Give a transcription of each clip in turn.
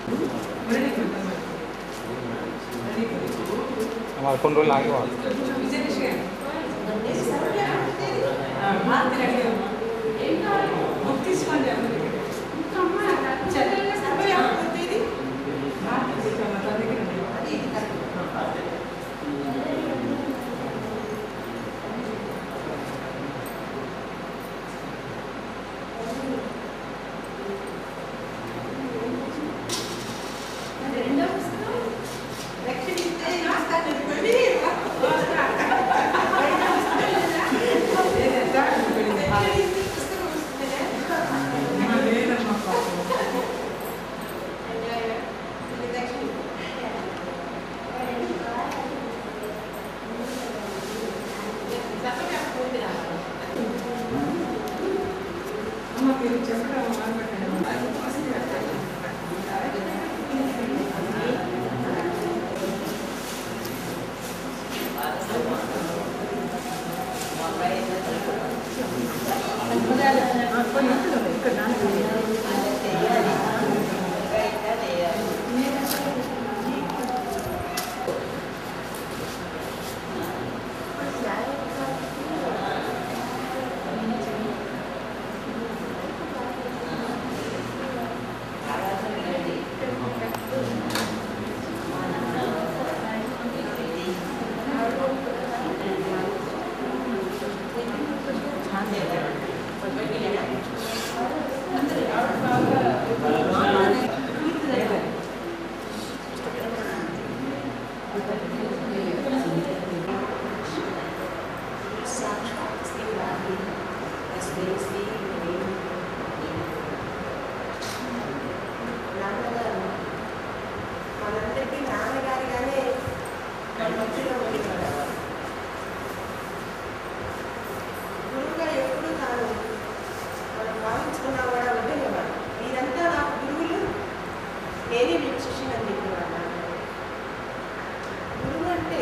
మరి కొన్ని రోజులు ఆగేవాళ్ళు మనందరికీ నాన్నగారిగానే మన మధ్యలో ఉండేవారు గురువుగారు ఎప్పుడు తాను మనం భావించుకున్నా కూడా ఉండేవారు మీరంతా నాకు గురువులు నేనే మీకు శిష్యుని అని చెప్పేవారు నాన్నగారు. గురువు అంటే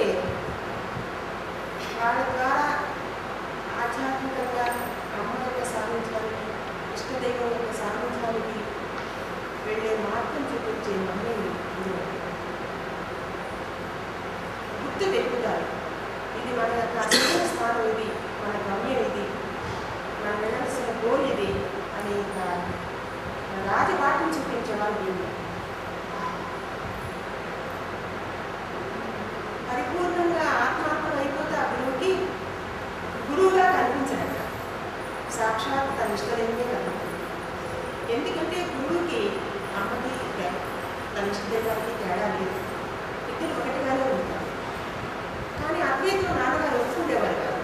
వాళ్ళ ద్వారా ఆధ్యాత్మికంగా అమ్మ యొక్క సాధించడానికి ఇష్టదైవం యొక్క సాధించడానికి వెళ్ళే మార్గం చూపించే మమ్మీ గురువు గుర్తు పెట్టుతారు ఇది మన యొక్క అసలు స్థానం ఇది మన గమ్యం ఇది మన వెళ్ళాల్సిన గోల్ ఇది అని ఇంకా రాజపాఠం చూపించే వాళ్ళు వీళ్ళు పరిపూర్ణంగా ఆత్మాత్మం అయిపోతే ఆ గురువుకి గురువుగా కనిపించడట సాక్షాత్ తన ఇష్టదైవమే కనిపించింది ఎందుకంటే గురువుకి అమ్మకి తే- తన ఇష్టదైవానికి తేడా లేదు ఇద్దరు ఒకటిగానే ఉంటారు కానీ అద్వైతం నాన్నగారు ఒప్పుకుండేవారు కాదు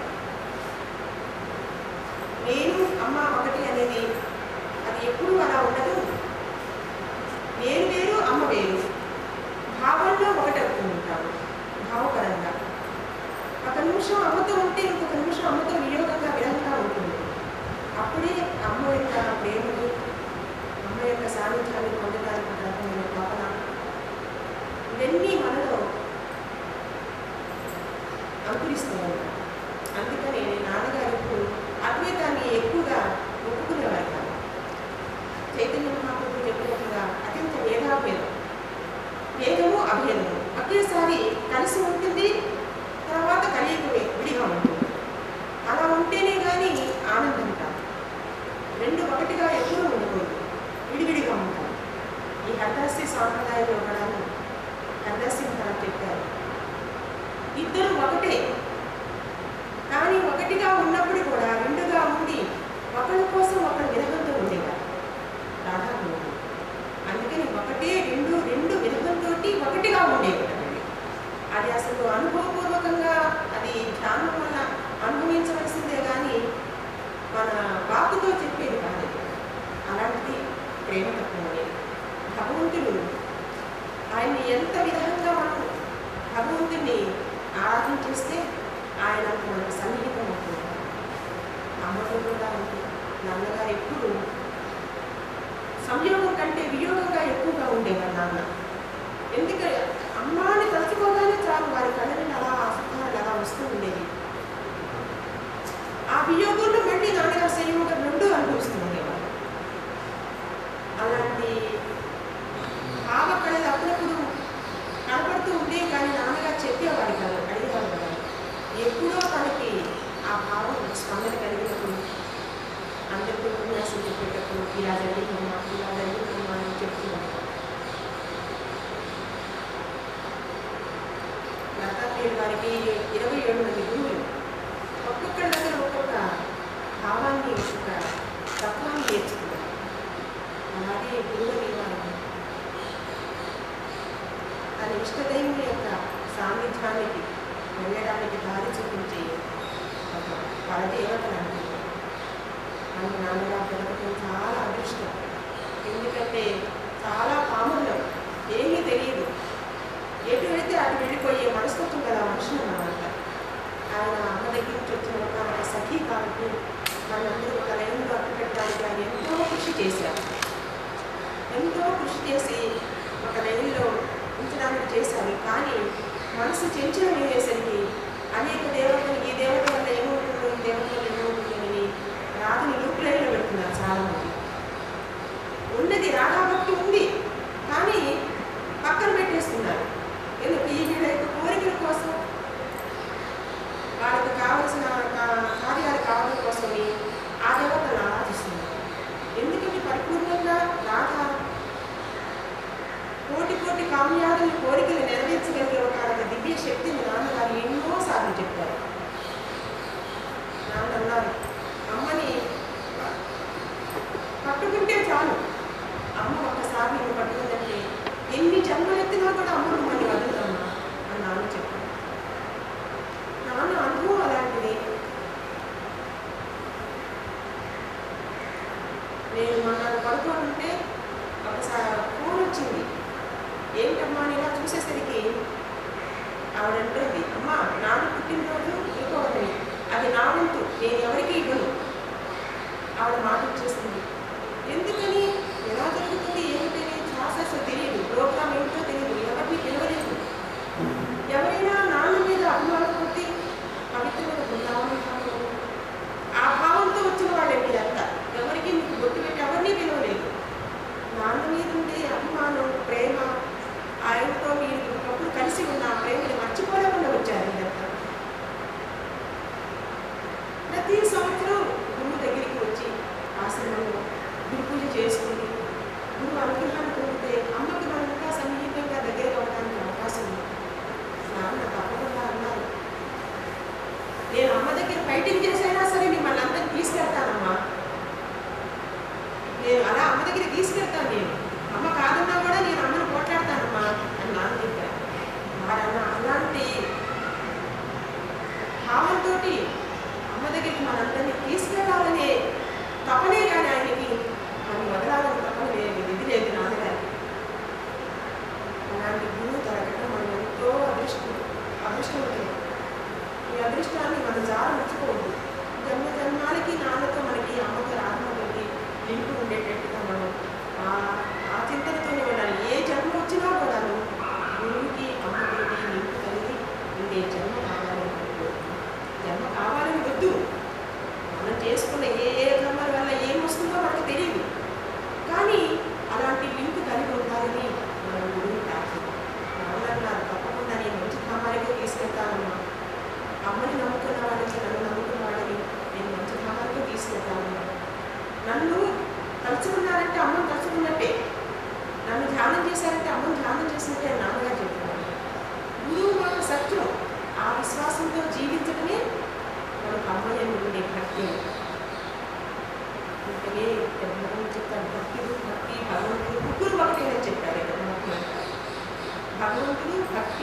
నేను అమ్మ ఒకటి అనేది అది ఎప్పుడూ అలా ఉండదు నేను వేరు అమ్మ వేరు భావంలో ఒకటి ఉంటాము భావపరంగా ఒక నిమిషం అమ్మతో ఉంటే ఇంకొక నిమిషం అమ్మతో వియోగంగా విధంగా ఉంటుంది అప్పుడే అమ్మ యొక్క ప్రేమని అమ్మ యొక్క సాన్నిధ్యాన్ని పొందడానికి ఒక రకమైన భావన ఇవన్నీ మనలో అంకురిస్తున్నాయి అందుకని నాన్నగారు ఇప్పుడు అద్వైతాన్ని ఎక్కువగా ఒప్పుకునేవారు కాదు చైతన్య మహాప్రభు చెప్పినట్టుగా అత్యంత వేదాభేదం వేదము అభేదము ఒకేసారి కలిసి ఉంటుంది తర్వాత కలియక విడిగా ఉంటుంది అలా ఉంటేనే కానీ ఆనందం కాదు రెండు ఒకటిగా ఎప్పుడూ ఉండకూడదు విడివిడిగా ఉంటారు ఈ హర్దాసి సాంప్రదాయంలో కూడా హర్దాసి మహారాజ్ చెప్పారు ఇద్దరు ఒకటే కానీ ఒకటిగా ఉన్నప్పుడు కూడా రెండుగా ఉండి ఒకరి కోసం ఒకరి విరహంతో ఉండేవారు రాధాకృష్ణుడు అందుకని ఒకటే రెండు రెండు విరహంతో ఒకటిగా ఉండేవారు అది అసలు అనుభవపూర్వకంగా అది ధ్యానం వల్ల అనుభవించవలసిందే కానీ మన వాకుతో చెప్పేది కాదు అలాంటిది ప్రేమ తత్వం అనేది భగవంతుడు ఆయన్ని ఎంత విధంగా మనం భగవంతుడిని ఆరాధించేస్తే ఆయన మనకు సన్నిహితం అవుతుంది అమ్మతో కూడా ఉంది నాన్నగారు ఎప్పుడు సంయోగం కంటే వియోగంగా ఎక్కువగా ఉండేవారు నాన్న ఎందుకంటే అమ్మాని తలుచుకోగానే చాలు వారి కళ్ళ నుండి అలా సుఖాలు అలా వస్తూ ఉండేది ఆ వియోగంలో మళ్ళీ నాన్నగారు సంయోగం రెండు అనుభవిస్తూ ఉండేవారు అలాంటి భావ ఆ భావం స్పందన కలిగినప్పుడు అందరికీ ఉపన్యాసం చెప్పేటప్పుడు ఇలా జరిగిందమ్మా ఇలా జరిగిందమ్మా అని చెప్తున్నాను దత్తాత్రేయుల వారికి ఇరవై ఏడు మంది గురువులు ఒక్కొక్కరి దగ్గర ఒక్కొక్క భావాన్ని ఒక తత్వాన్ని నేర్చుకున్నారు అలాగే గురువు అనేవారు తన ఇష్టదైవం యొక్క సాన్నిధ్యానికి వెళ్ళడానికి దారి చూపించే ఒక పరదేవతలు అనుకుంటారు మన నాన్నగారు దొరకటం చాలా అదృష్టం ఎందుకంటే చాలా పాములం ఏమీ తెలియదు ఎటు వెళితే అటు వెళ్ళిపోయే మనస్తత్వం గల మనుషులు అన్నమాట ఆయన అమ్మ దగ్గర నుంచి వచ్చిన ఒక ఒక సఖీ కాబట్టి మనందరూ ఒక లైన్లో అట్టు పెట్టడానికి ఆయన ఎంతో కృషి చేశారు ఎంతో కృషి చేసి ఒక లైన్లో ఉంచడానికి చేశారు కానీ మనసు చెంచలం అయ్యేసరికి అనేక దేవతలు ఈ దేవత వల్ల ఏమవుతుందో ఈ దేవత వల్ల ఏమవుతుందో అని రాధని లూపులైన్లో పెడుతున్నారు చాలామంది ఉన్నది రాధాభక్తి ఉంది కానీ పక్కన పెట్టేస్తున్నారు ఎందుకు ఈ వీళ్ళ యొక్క కోరికల కోసం వాళ్ళకి కావలసిన కా- కార్యాలు కావడం కోసమని ఆ దేవతను ఆరాధిస్తున్నారు ఎందుకంటే పరిపూర్ణంగా రాధ కోటి కోటి కామ్యాదులు కోరికలు నెరవేర్చగలిగే ఒక ఆవిడ దివ్య శక్తిని నాన్నగారు ఎన్నోసార్లు చెప్పారు నాన్న అన్నారు అమ్మని పట్టుకుంటే చాలు అమ్మ ఒక్కసారి నిన్ను పట్టుకుందంటే ఎన్ని జన్మలెత్తినా కూడా అమ్మ మిమ్మల్ని వదులుదమ్మా అని నాన్న చెప్పారు నాన్న అనుభవం అలాంటిది నేను మొన్న పడుకోనుంటే ఒకసారి ఫోన్ వచ్చింది ఏంటమ్మా అని ఇలా చూసేసరికి ఆవిడ అంటుంది అమ్మా నాన్న పుట్టినరోజు ఇంకొకటి అది నా వంతు నేను ఎవరికి ఇవ్వను ఆవిడ మాట ఇచ్చేసింది ఎందుకని ఎలా జరుగుతుంది ఏమిటని ప్రాసెస్ తెలియదు ప్రోగ్రామ్ ఏమిటో తెలియదు ఎవరిని పిలవలేదు ఎవరైనా నాన్న మీద అభిమానం కొట్టి పవిత్రమైన బృందావనం కావాలి. ఆ భావంతో వచ్చిన వాళ్ళే మీరంతా ఎవరికి మీకు బొట్టు పెట్టి ఎవరిని పిలవలేదు నాన్న మీద ఉండే అభిమానం ప్రేమ ఆయనతో మీరు ఒకప్పుడు కలిసి ఉన్న ఆ ప్రేమని మర్చిపోలేకుండా వచ్చారు మీరంతా ప్రతి సంవత్సరం గురువు దగ్గరికి వచ్చి ఆశ్రమంలో గురు పూజ చేసుకుని గురువు అనుగ్రహాన్ని పొందితే అమ్మకి మనం ఇంకా సన్నిహితంగా దగ్గర అవ్వడానికి అవకాశం ఉంది నాన్న తప్పకుండా అన్నారు నేను అమ్మ దగ్గర ఫైటింగ్ చేసైనా సరే మిమ్మల్ని అందరినీ తీసుకెళ్తానమ్మా నేను అలా అమ్మ దగ్గర తీసుకెళ్తాను నేను అమ్మ కాదన్నా కూడా నేను అమ్మని పోట్లాడతానమ్మా అని నాన్న చెప్పారు వారన్న అలాంటి భావంతో అమ్మ దగ్గరికి మనందరినీ తీసుకెళ్ళాలనే తపనే కానీ ఆయనకి మనం వదలాలని తపన లేదు ఇది లేదు నాన్నగారికి అలాంటి గురువు దొరకడం మనం ఎంతో అదృష్టం అదృష్టవంతులు ఈ అదృష్టాన్ని మనం జార ముచ్చుకోవద్దు జన్మ జన్మాలకి నాన్నతో మనకి అమ్మతో ఆత్మతోటి లింకు ఉండేటట్టుగా మనం ఆ- ఆ చింతనతోనే ఉండాలి ఏ జన్మ వచ్చినా కూడాను గురువుకి అమ్మతోటి లింకు కలిగి ఉండే జన్మ కావాలని కోరుకుంటున్నాను. జన్మ కావాలని వద్దు మనం చేసుకున్న ఏ ఏ కర్మల వల్ల ఏం వస్తుందో మనకు తెలియదు కానీ అలాంటి లింక్ కలిగి ఉండాలని మనం గురువుని ప్రార్థన నాన్నన్నారు తప్పకుండా నేను మంచి ధామాలకే తీసుకెళ్తానమ్మా అమ్మని నమ్ముకున్న వాళ్ళని నన్ను నమ్ముకున్న వాళ్ళని నేను మంచి ధామాలకే తీసుకెళ్తానమ్మా నన్ను తలుచుకున్నారంటే అమ్మని తలుచుకున్నట్టే నన్ను ధ్యానం చేశారంటే అమ్మని ధ్యానం చేసినట్టే అని నాన్నగారు చెప్తున్నారు గురువు మాట సత్యం ఆ విశ్వాసంతో జీవించడమే మనకు అమ్మని ఉండే భక్తి అందుకనే ఇక్కడ భగవంతుడు చెప్తారు భక్తుడు భక్తి భగవంతుడు ముగ్గురు ఒకటేనని చెప్పారు ఇక్కడ మహాత్ములు. భగవంతుడు భక్తి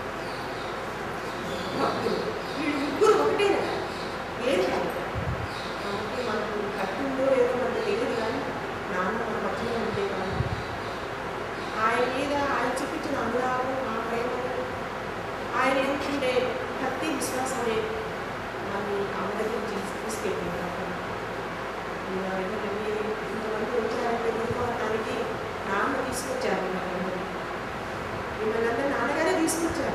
భక్తుడు వీళ్ళు ముగ్గురు ఒకటేనట ఏం కాదు అందుకే మనకు భక్తి ఉందో లేదో మనకు తెలియదు కానీ నాన్న మన మధ్యలో ఉండే కానీ ఆయన మీద ఆయన చూపించిన అనురాగం ఆ ప్రేమను ఆయన ఏంటంటే భక్తి విశ్వాసమే మనల్ని అమ్మ దగ్గర తీసు తీసుకెళ్ళింది ఇలా ఎందుకంటే ఇంతమంది వచ్చారంటే గురుకోవటానికి నాన్న తీసుకొచ్చారు మిమ్మల్ని మిమ్మల్ని అందరూ నాన్నగారే తీసుకొచ్చారు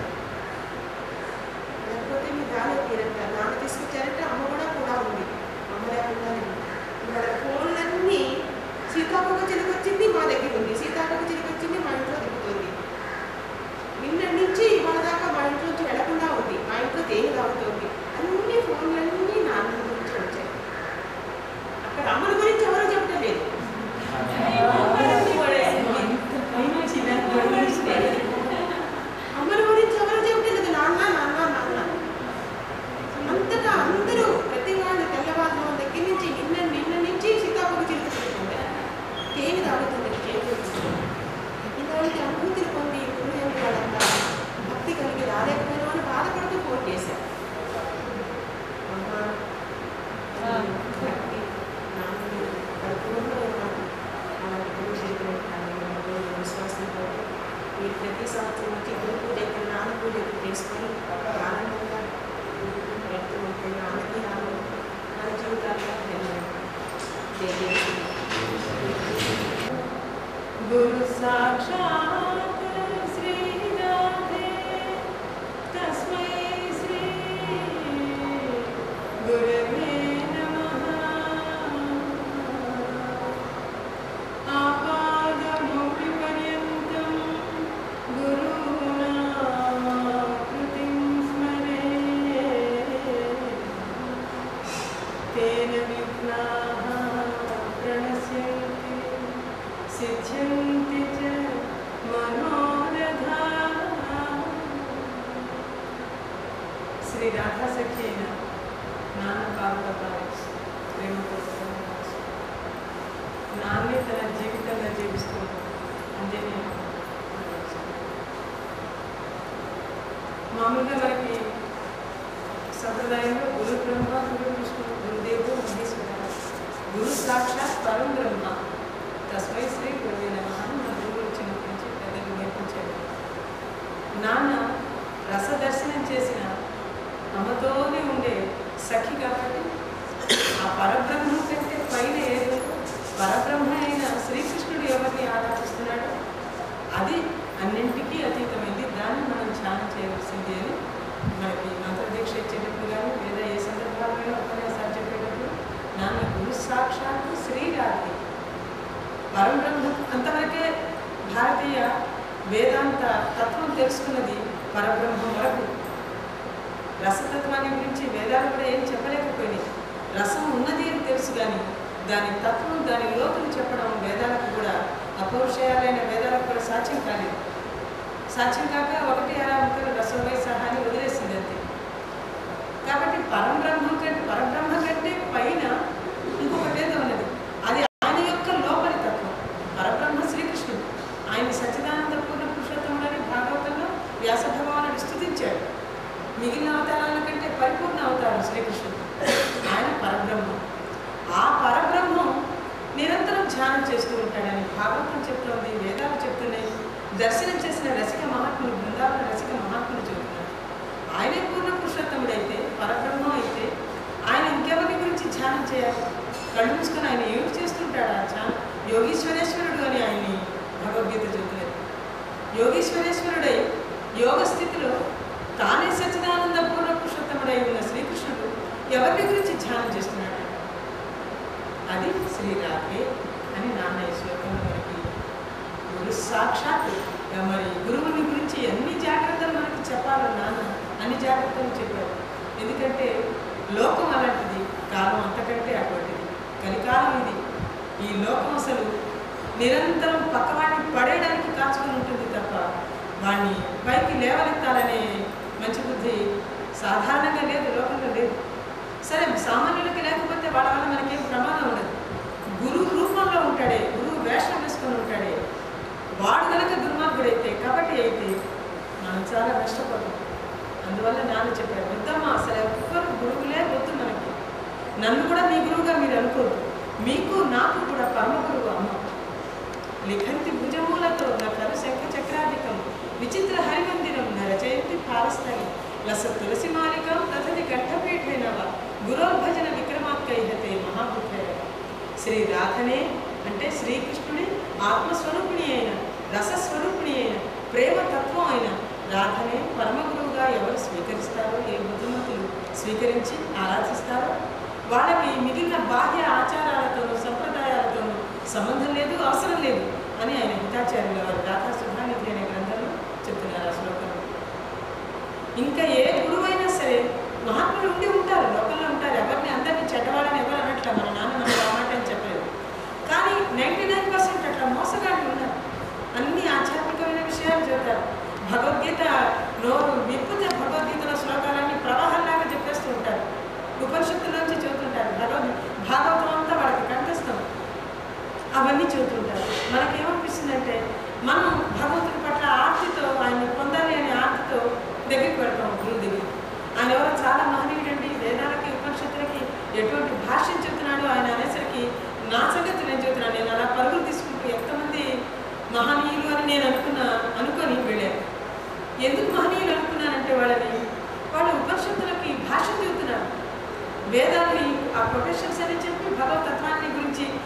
ప్రతి సంవత్సరం వచ్చి గురు పూజ ఇక్కడ నాన్న పూజ ఇక్కడ చేసుకొని ఆనందంగా పెడుతూ ఉంటే నాన్నకి ఆనందం మన జీవితాల్లో గురు సాక్షాత్ శ్రీ రాధే తస్మై శ్రీ గురవే నమః ఆపాదమౌళిపర్యంతం గురూణాకృతిం స్మరేత్ తేన విఘ్నాః ప్రణశ్యంతి సిద్ధ్యంతి చ మనోరథాః శ్రీ రాధా సఖి అయిన నాన్న పార్వతాలు ప్రేమ కోసం నాన్నే తన జీవితంగా జీవిస్తున్నాడు అంటేనే మామూలుగా మనకి సంప్రదాయంలో గురు బ్రహ్మ గురు విష్ణు గురుదేవు మహేశ్వర గురు సాక్షాత్ పరం బ్రహ్మ తస్మై శ్రీ గురువే నమః అని మన గురువులు చిన్నప్పటి నుంచి పెద్దలు నేర్పించారు నాన్న రసదర్శనం చేసిన అమ్మతోనే ఉండే సఖి కాబట్టి ఆ పరబ్రహ్మం కంటే పైన ఏదో పరబ్రహ్మ అయిన శ్రీకృష్ణుడు ఎవరిని ఆరాధిస్తున్నాడో అది అన్నింటికీ అతీతమైంది దాన్ని మనం ధ్యానం చేయవలసింది అని మనకి మంత్రదీక్ష ఇచ్చేటప్పుడు కానీ లేదా ఏ సందర్భాల్లో ఉపన్యాసాలు చెప్పేటప్పుడు నాన్న గురు సాక్షాత్తు శ్రీరాధి పరబ్రహ్మ అంతవరకే భారతీయ వేదాంత తత్వం తెలుసుకున్నది పరబ్రహ్మ వరకు రసతత్వాన్ని గురించి వేదాలు కూడా ఏం చెప్పలేకపోయినాయి రసం ఉన్నది అని తెలుసు కానీ దాని తత్వం దాని లోతులు చెప్పడం వేదాలకు కూడా అపౌరుషయాలైన వేదాలకు కూడా సాధ్యం కాలేదు సాధ్యం కాక ఒకటి అలా ముక్కలు రసమై సహాని వదిలేసింది అంతే కాబట్టి పరబ్రహ్మ కంటే పరబ్రహ్మ కంటే పైన ఇంకొకటి ఏదో ఉన్నది అది ఆయన యొక్క లోపలి తత్వం పరబ్రహ్మ శ్రీకృష్ణుడు ఆయన సచ్చిదానంద పూర్ణ పురుషోత్తముడని భాగవతంలో వ్యాస భగవానుడు స్థుతించాడు మిగిలిన అవతారాల కంటే పరిపూర్ణ అవతారం శ్రీకృష్ణుడు ఆయన పరబ్రహ్మం ఆ పరబ్రహ్మం నిరంతరం ధ్యానం చేస్తూ ఉంటాడని భాగవతం చెప్తోంది వేదాలు చెప్తున్నాయి దర్శనం చేసిన రసిక మహాత్ములు బృందావన రసిక మహాత్ములు చెబుతున్నారు ఆయనే పూర్ణ పురుషోత్తముడైతే పరబ్రహ్మం అయితే ఆయన ఇంకెవరి గురించి ధ్యానం చేయాలి కళ్ళు మూసుకొని ఆయన ఏమి చేస్తుంటాడు ఆ ధ్యానం యోగీశ్వరేశ్వరుడు అని ఆయన్ని భగవద్గీత చెబుతున్నది యోగీశ్వరేశ్వరుడై యోగ స్థితిలో తానే సచ్చిదానంద పూర్ణ పురుషోత్తముడై ఉన్న శ్రీకృష్ణుడు ఎవరి గురించి ధ్యానం చేస్తున్నాడు అది శ్రీరాధే అని నాన్న ఈ శ్లోకంలో మనకి గురు సాక్షాత్ ఇక మరి గురువుని గురించి ఎన్ని జాగ్రత్తలు మనకి చెప్పాలో నాన్న అన్ని జాగ్రత్తలు చెప్పారు ఎందుకంటే లోకం అలాంటిది కాలం అంతకంటే అటువంటిది కలికాలం ఇది ఈ లోకం అసలు నిరంతరం పక్కవాడిని పడేయడానికి కాచుకొని ఉంటుంది తప్ప వాడిని పైకి లేవనెత్తాలనే మంచి బుద్ధి సాధారణంగా లేదు లోకంలో లేదు సరే సామాన్యులకి లేకపోతే వాళ్ళ వల్ల మనకేం ప్రమాదం ఉండదు గురువు రూపంలో ఉంటాడే గురువు వేషం వేసుకొని ఉంటాడే వాడు కనుక దుర్మార్గుడైతే కాబట్టి అయితే మనం చాలా నష్టపోతాం అందువల్ల నాన్న చెప్పారు వద్దమ్మా అసలు ఎవ్వరు గురువులే వద్దు మనకి నన్ను కూడా మీ గురువుగా మీరు అనుకోవద్దు మీకు నాకు కూడా పరమ గురువు అమ్మ లిఖంతి భుజమూలతో నా కరు శంఖ చక్రాధికం విచిత్ర హరిమందిరం నరచయంతి పారస్థలి లస తులసి మాలికం తథది కంఠపీఠైనవ గురోర్భజన విక్రమాత్కైహతే మహాబుద్ధయ శ్రీ రాధనే అంటే శ్రీకృష్ణుడి ఆత్మస్వరూపిణి అయిన రసస్వరూపిణి అయిన ప్రేమ తత్వం అయిన రాధనే పరమ గురువుగా ఎవరు స్వీకరిస్తారో ఏ బుద్ధిమంతులు స్వీకరించి ఆరాధిస్తారో వాళ్ళకి మిగిలిన బాహ్య ఆచారాలతోనూ సంప్రదాయాలతోనూ సంబంధం లేదు అవసరం లేదు అని ఆయన హితాచార్యుల వారు రాధా సుధానిధి అనే గ్రంథంలో చెప్తున్నారు ఆ శ్లోకంలో ఇంకా ఏ గురువైనా సరే మహాత్ములు ఉండి ఉంటారు లోకంలో ఉంటారు ఎవరిని అందరినీ చెడ్డవాళ్ళని ఎవరు అనట్ల మన నాన్న మనకు ఆ మాట అని చెప్పలేదు కానీ నైంటీ నైన్ పర్సెంట్ అట్లా మోసగాళ్ళు ఉన్నారు అన్ని ఆధ్యాత్మికమైన విషయాలు చెబుతారు భగవద్గీత నోరు విప్పుతే భగవద్గీతలో శ్లోకాలన్నీ ప్రవాహంలాగా చెప్పేస్తూ ఉంటారు ఉపనిషత్తులోంచి చెబుతుంటారు భగవద్ భాగవతం అంతా వాళ్ళకి కంఠస్థం అవన్నీ చెబుతుంటారు మనకేమనిపిస్తుందంటే మనం భగవంతుడి పట్ల ఆర్తితో ఆయన్ని పొందాలి అనే ఆర్తితో దగ్గరికి పెడతాం గురువు దగ్గర ఆయన ఎవరో చాలా మహనీయుడండి వేదాలకి ఉపనిషత్తులకి ఎటువంటి భాష్యం చెబుతున్నాడో ఆయన అనేసరికి నా సంగతి నేను చెబుతున్నాను నేను అలా పరుగులు తీసుకుంటూ ఎంతమంది మహనీయులు అని నేను అనుకున్న అనుకొని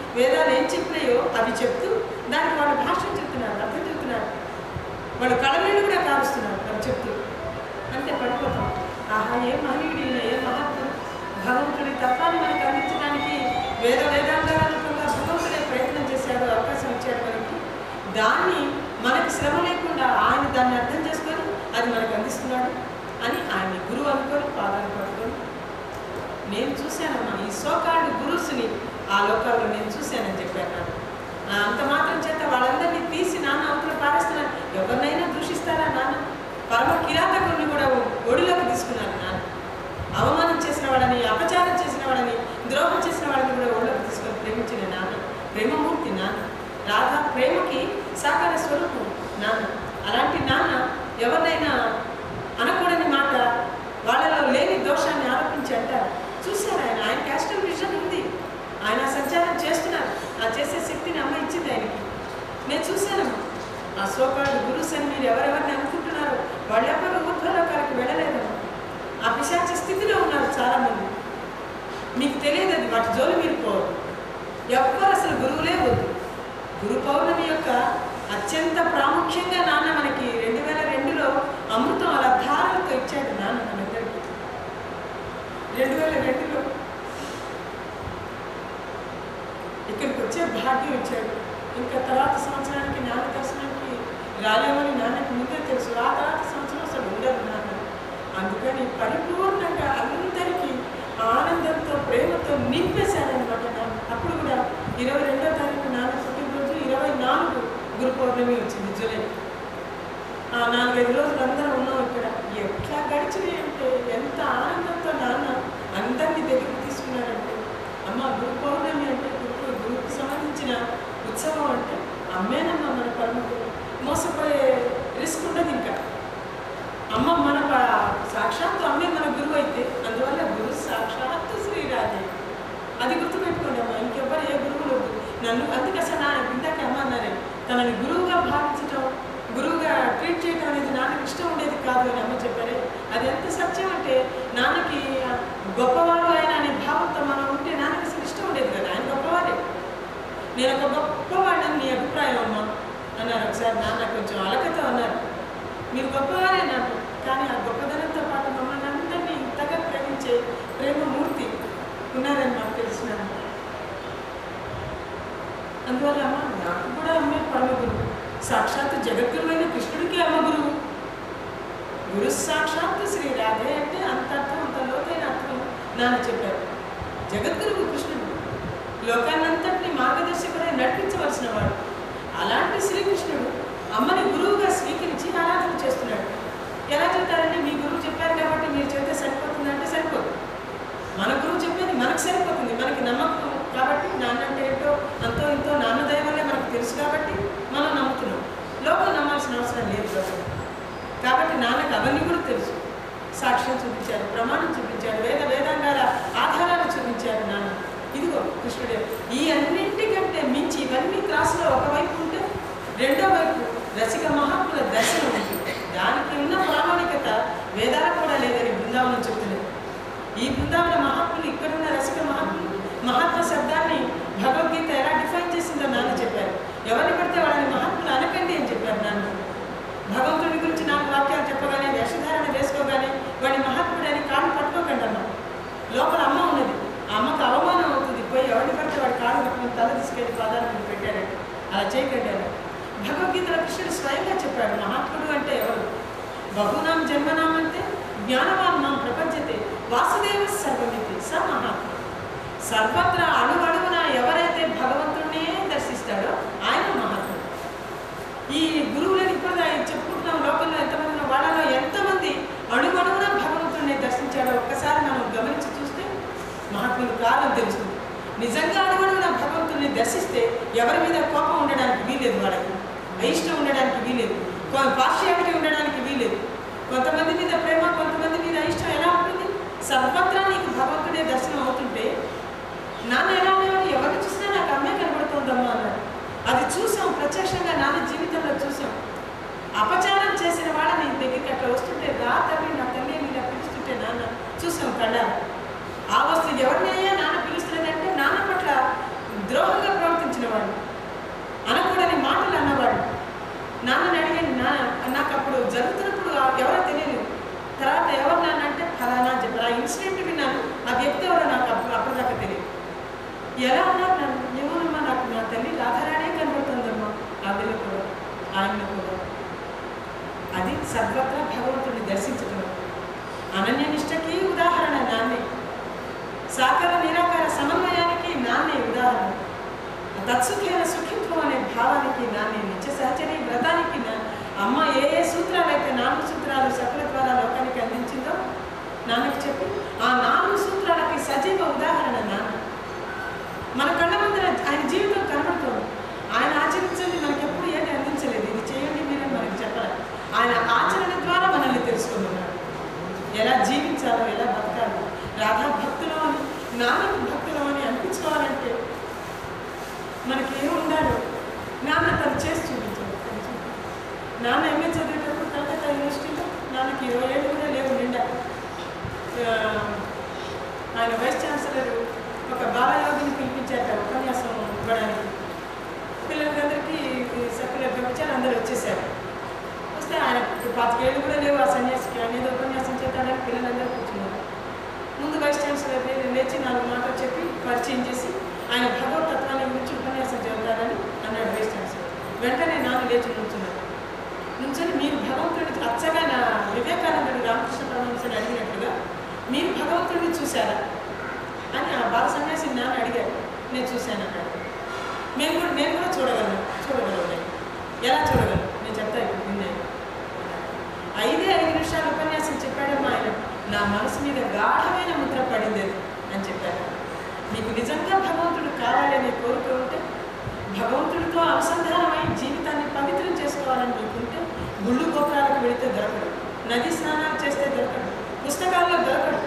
వేదాలు ఏం చెప్పినాయో అవి చెప్తూ దానికి వాళ్ళ భాష చెప్తున్నారు అర్థం చెప్తున్నారు వాళ్ళు కళలను కూడా కారుస్తున్నారు అవి చెప్తూ అంతే పడిపోతాం ఆహా ఏ మహనీయుడు ఈయన, ఏ మహాత్ముడు భగవంతుడి తత్వాన్ని మనకు అందించడానికి వేద వేదాంగాల రూపంగా భగవంతుడే ప్రయత్నం చేశాడు అవకాశం ఇచ్చాడు మనకి దాన్ని మనకి శ్రమ లేకుండా ఆయన దాన్ని అర్థం చేసుకొని అది మనకు అందిస్తున్నాడు అని ఆయన్ని గురువు అనుకొని పాదాలు పట్టుకొని నేను చూశానమ్మా ఈ సోకాళ్ళు గురుసుని ఆ లోకాల్లో నేను చూశానని చెప్పాను నాకు. ఆ, అంత మాత్రం చేత వాళ్ళందరినీ తీసి నాన్న అవతల పారేస్తున్నాను ఎవరినైనా దూషిస్తారా నాన్న పరమ కిరాతకుల్ని కూడా ఒడిలోకి తీసుకున్నారు నాన్న అవమానం చేసిన వాడని అపచారం చేసిన వాడని ద్రోహం చేసిన వాడిని కూడా ఒడిలోకి తీసుకొని ప్రేమించిన నాన్న ప్రేమమూర్తి నాన్న రాధా ప్రేమకి సాకార స్వరూపం నాన్న అలాంటి నాన్న ఎవరినైనా అనకూడని మాట వాళ్ళలో లేని దోషాన్ని ఆరోపించి అంటారు చూశారు ఆయన ఆయన క్యాస్టల్ విజన్ ఉంది ఆయన సంచారం చేస్తున్నారు ఆ చేసే శక్తిని అమ్మ ఇచ్చింది ఆయనకి నేను చూశానమ్మా ఆ సోకాడు గురుస్ అని మీరు ఎవరెవరిని అనుకుంటున్నారో వాళ్ళెవ్వరు ఊర్ధ్వలోకాలకు వెళ్ళలేదమ్మా ఆ పిశాచ స్థితిలో ఉన్నారు చాలామంది మీకు తెలియదు అది వాటి జోలి మీరు పోవద్దు ఎవ్వరు అసలు గురువులే వద్దు గురు పౌర్ణమి యొక్క అత్యంత ప్రాముఖ్యంగా నాన్న మనకి రెండు వేల రెండులో అమృతం అలా ధారలతో ఇచ్చాడు నాన్న మనందరికీ రెండు వేల రెండులో ఇక్కడికి వచ్చే భాగ్యం ఇచ్చాడు ఇంకా తర్వాత సంవత్సరానికి నాన్న దర్శనానికి రాలేమని నాన్నకి ముందే తెలుసు ఆ తర్వాత సంవత్సరం అసలు ఉండదు నాన్న అందుకని పరిపూర్ణంగా అందరికీ ఆనందంతో ప్రేమతో నింపేశాడనమాట నాన్న అప్పుడు కూడా ఇరవై రెండో తారీఖు నాన్న పుట్టినరోజు ఇరవై నాలుగు గురు పౌర్ణమి వచ్చింది జూలై ఆ నాలుగైదు రోజులు అందరం ఉన్నాం ఇక్కడ ఎట్లా గడిచినాయి అంటే ఎంత ఆనందంతో నాన్న అందరినీ దగ్గరికి తీసుకున్నారంటే అమ్మ గురు పౌర్ణమి అంటే గురు గురువుకి సంబంధించిన ఉత్సవం అంటే అమ్మేనమ్మ మన పరమకు మోసపోయే రిస్క్ ఉండదు ఇంకా అమ్మ మన ప- సాక్షాత్తు అమ్మే మన గురువు అయితే అందువల్ల గురు సాక్షాత్తు శ్రీరాధే అది గుర్తుపెట్టుకోండి అమ్మ ఇంకెవ్వరు ఏ గురువులు వద్దు నన్ను అందుకే అసలు నా ఇందాక అమ్మ అన్నారే తనని గురువుగా భావించటం గురువుగా ట్రీట్ చేయడం అనేది నాన్నకి ఇష్టం ఉండేది కాదు అని అమ్మ చెప్పారే అది ఎంత సత్యం అంటే నాన్నకి గొప్పవాడు ఆయన అనే భావంతో మనం ఉంటే నాన్నకి అసలు ఇష్టం ఉండేది కదా ఆయన గొప్పవాడే నేను ఒక గొప్పవాడిని నీ అభిప్రాయం అమ్మా అన్నారు ఒకసారి నాన్న కొంచెం అలకతో అన్నారు మీరు గొప్పవారే నాకు కానీ ఆ గొప్పదనంతో పాటు మమ్మల్ని అందరినీ ఇంతగా ప్రేమించే ప్రేమమూర్తి ఉన్నారని నాకు తెలిసిన అందువల్ల అమ్మ నాకు కూడా అమ్మే పరమ గురువు సాక్షాత్తు జగద్గురువైన కృష్ణుడికి అమ్మ గురువు గురు సాక్షాత్తు శ్రీ రాధే అంటే అంత అర్థం అంత లోతైన అర్థం నాన్న చెప్పారు జగద్గురువు కృష్ణుడు లోకాన్నంతటిని మార్గదర్శకుడై నడిపించవలసిన వాడు అలాంటి శ్రీకృష్ణుడు అమ్మని గురువుగా స్వీకరించి ఆరాధన చేస్తున్నాడు ఎలా చెప్తారంటే మీ గురువు చెప్పారు కాబట్టి మీరు చెప్తే సరిపోతుంది అంటే సరిపోదు మన గురువు చెప్పేది మనకు సరిపోతుంది మనకి నమ్మకం కాబట్టి నాన్న అంటే ఏంటో అంతో ఇంతో నాన్న దయ వల్లే మనకు తెలుసు కాబట్టి మనం నమ్ముతున్నాం లోకం నమ్మాల్సిన అవసరం లేదు లోకం కాబట్టి నాన్నకు అవన్నీ కూడా తెలుసు సాక్ష్యం చూపించారు ప్రమాణం చూపించారు వేద వేదాంగాల ఆధారాలు చూపించారు నాన్న ఇదిగో కృష్ణుడే ఈ అన్నింటికంటే మించి ఇవన్నీ క్రాస్లో ఒకవైపు ఉంటే రెండో వైపు రసిక మహాత్ముల దర్శనం ఉంటుంది దానికి ఉన్న ప్రామాణికత వేదాలకు కూడా లేదని బృందావనం చెప్తున్నది ఈ బృందావన మహాత్ములు ఇక్కడున్న రసిక మహాత్ములు మహాత్మ శబ్దాన్ని భగవద్గీత ఎలా డిఫైన్ చేసిందో నాన్న చెప్పారు ఎవరిని పడితే వాళ్ళని మహాత్ములు అనకండి అని చెప్పారు నాన్న భగవంతుడి గురించి నాలుగు వాక్యాలు చెప్పగానే వేషధారణ వేసుకోగానే వాడి మహాత్ముడని కాళ్ళు పట్టుకోకండి అమ్మ లోపల అమ్మ ఉన్నది ఆ అమ్మకు అవమానం అవుతుంది పోయి ఎవరిని పడితే వాడి కాళ్ళు పట్టుకుని తల తీసుకెళ్ళి పాదాల మీద పెట్టారండి అలా చేయకండి అలా భగవద్గీతలో కృష్ణుడు స్వయంగా చెప్పాడు మహాత్ముడు అంటే ఎవరు బహునాం జన్మనాం అంటే జ్ఞానవాన్ నాం ప్రపంచతే వాసుదేవ సర్వమితి స మహాత్ముడు సర్వత్రా అణువణువున ఎవరైతే భగవంతుడినే దర్శిస్తాడో ఆయన మహాత్ముడు ఈ గురువులను ఇప్పుడు చెప్పుకుంటున్నాం లోకంలో ఎంతమంది ఉన్నా, వాళ్ళలో ఎంతమంది అణువణువున భగవంతుడిని దర్శించాడో ఒక్కసారి మనం గమనించి చూస్తే మహాత్ములు కాలం తెలుస్తుంది నిజంగా అణువణువున భగవంతుడిని దర్శిస్తే ఎవరి మీద కోపం ఉండడానికి వీలేదు వాళ్ళకి అయిష్టం ఉండడానికి వీలేదు పార్షియాలిటీ ఉండడానికి వీలేదు కొంతమంది మీద ప్రేమ కొంతమంది మీద అయిష్టం ఎలా ఉంటుంది సర్వత్రా నీకు భగవంతుడే దర్శనం అవుతుంటే నాన్న ఎలా ఉండేవాడు ఎవరిని చూసినా నాకు అమ్మే కనబడుతుందమ్మా అన్నాడు అది చూసాం ప్రత్యక్షంగా నాన్న జీవితంలో చూసాం అపచారం చేసిన వాళ్ళని దగ్గరికి అట్లా వస్తుంటే రా తల్లి నా తల్లి అని ఇలా పిలుస్తుంటే నాన్న చూసాం కళ్ళ ఆ వస్తువు ఎవరినయ్యా నాన్న పిలుస్తున్నదంటే నాన్న పట్ల ద్రోహంగా అది సర్వత్రా భగవంతుడిని దర్శించడం అనన్య నిష్టకి ఉదాహరణ నాన్నే సాకార నిరాకార సమన్వయానికి నాన్నే ఉదాహరణ తత్సుఖైన సుఖిత్వం అనే భావానికి నాన్నే నిత్య సహచరి వ్రతానికి నా అమ్మ ఏ ఏ సూత్రాలు అయితే నాలుగు సూత్రాలు సకల ద్వారా లోకానికి అందించిందో నాన్నకి చెప్పి ఆ నాలుగు సూత్రాలకి సజీవ ఉదాహరణ నాన్న మన కళ్ళ ముందర ఆయన జీవితం కనబడుతుంది ఆయన ఆచరించింది మనకి ఎప్పుడు ఏది అందించలేదు ఇది చేయండి మీరని మనకి చెప్పాలి ఆయన ఆచరణ ద్వారా మనల్ని తెలుసుకున్నాడు ఎలా జీవించాలో ఎలా బతకాలో రాధా భక్తులు అని నాన్నకు భక్తులు అని అనిపించుకోవాలంటే మనకి ఏం ఉండాలో నాన్న తను చేసి చూపించాడు నాన్న ఎంఏ చదివేటప్పుడు కలకత్తా యూనివర్సిటీలో నాన్నకి ఇరవై ఏళ్ళు కూడా లేవు నిండా ఆ, ఆయన వైస్ ఛాన్సలర్ ఒక బాలయోగిని పిలిపించారట ఉపన్యాసం ఇవ్వడానికి పిల్లలందరికీ సర్కులర్ పంపించారు అందరూ వచ్చేసారు వస్తే ఆయన పాతికేళ్ళు కూడా లేవు ఆ సన్యాసికి ఆయన ఏదో ఉపన్యాసం చేస్తాడని పిల్లలందరూ కూర్చున్నారు ముందు వైస్ ఛాన్సలర్ లేచి నాలుగు మాటలు చెప్పి పరిచయం చేసి ఆయన భగవతత్వాన్ని గురించి ఉపన్యాసం చెబుతారని అన్నాడు వైస్ ఛాన్సలర్ వెంటనే నాన్న లేచి నుంచున్నారు నుంచొని మీరు భగవంతుడిని అచ్చగా నా వివేకానందుడు రామకృష్ణ పరమహంసని అడిగినట్టుగా మీరు భగవంతుడిని చూశారా అని ఆ బాల సన్యాసి నాన్న అడిగారు నేను చూశాను అన్నాడు మేము కూడా నేను కూడా చూడగలను చూడగలను నేను ఎలా చూడగలను నేను చెప్తా ఇప్పుడు విన్నాను ఐదే ఐదు నిమిషాలు ఉపన్యాసం చెప్పాడమ్మా ఆయన నా మనసు మీద గాఢమైన ముద్ర పడింది అది అని చెప్పారు మీకు నిజంగా భగవంతుడు కావాలనే కోరిక ఉంటే భగవంతుడితో అనుసంధానమై జీవితాన్ని పవిత్రం చేసుకోవాలని మీకుంటే గుళ్ళు గోపురాలకు వెళితే దొరకడు నది స్నానాలు చేస్తే దొరకడు పుస్తకాల్లో దొరకడు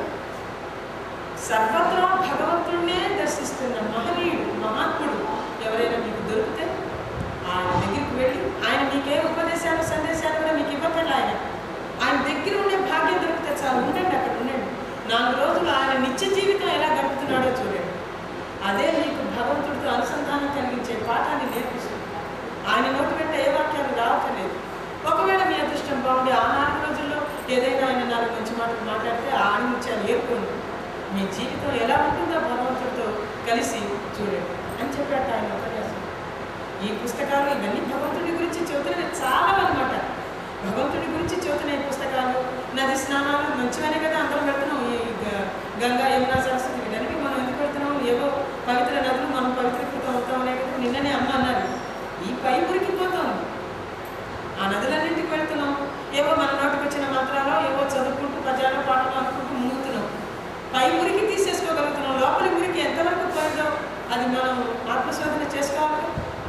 సర్వత్రా భగవంతుడినే దర్శిస్తున్న మహనీయుడు మహాత్ముడు ఎవరైనా మీకు దొరికితే ఆయన దగ్గరికి వెళ్ళి ఆయన మీకే ఉపదేశాలు సందేశాలు కూడా మీకు ఇవ్వకండి ఆయన ఆయన దగ్గర ఉండే భాగ్యం దొరికితే చాలు ఉండండి అక్కడ ఉండండి నాలుగు రోజులు ఆయన నిత్య జీవితం ఎలా గడుపుతున్నాడో చూడండి అదే మీకు భగవంతుడితో అనుసంధానం కలిగించే పాఠాన్ని నేర్పిస్తుంది ఆయన నోటి వెంట ఏ వాక్యాలు రావటం లేదు ఒకవేళ మీ అదృష్టం బాగుండి ఆ నాలుగు రోజుల్లో ఏదైనా ఆయన నాలుగు మంచి మాటలు మాట్లాడితే ఆ ఆణిముత్యాలు ఏర్పడి మీ జీవితం ఎలా ఉంటుందో భగవంతుడితో కలిసి చూడండి అని చెప్పాట ఆయన ఉపన్యాసం ఈ పుస్తకాలు ఇవన్నీ భగవంతుడి గురించి చెబుతున్నాయి చాలా అనమాట భగవంతుడి గురించి చెబుతున్నాయి ఈ పుస్తకాలు నది స్నానాలు మంచిగానే కదా అందరం పెడుతున్నాం ఈ గ- గంగా యమునా సరస్వతి వీటన్నిటికీ మనం ఎందుకు పెడుతున్నాం ఏవో పవిత్ర నదులు మనం పవిత్రీకృతం అవుతామనే కదా నిన్ననే అమ్మ అన్నారు ఈ పై ఉరికిపోతుంది ఆ నదులన్నింటికి వెళ్తున్నాం ఏవో మన నోటికి వచ్చిన మంత్రాలు ఏవో చదువుకుంటూ పద్యాలు పాటలు అనుకుంటూ మునుగుతున్నాం పై మురికి తీసేసుకోగలుగుతున్నాం లోపలి మురికి ఎంతవరకు పోయిందో అది మనం ఆత్మశోధన చేసుకోవాలి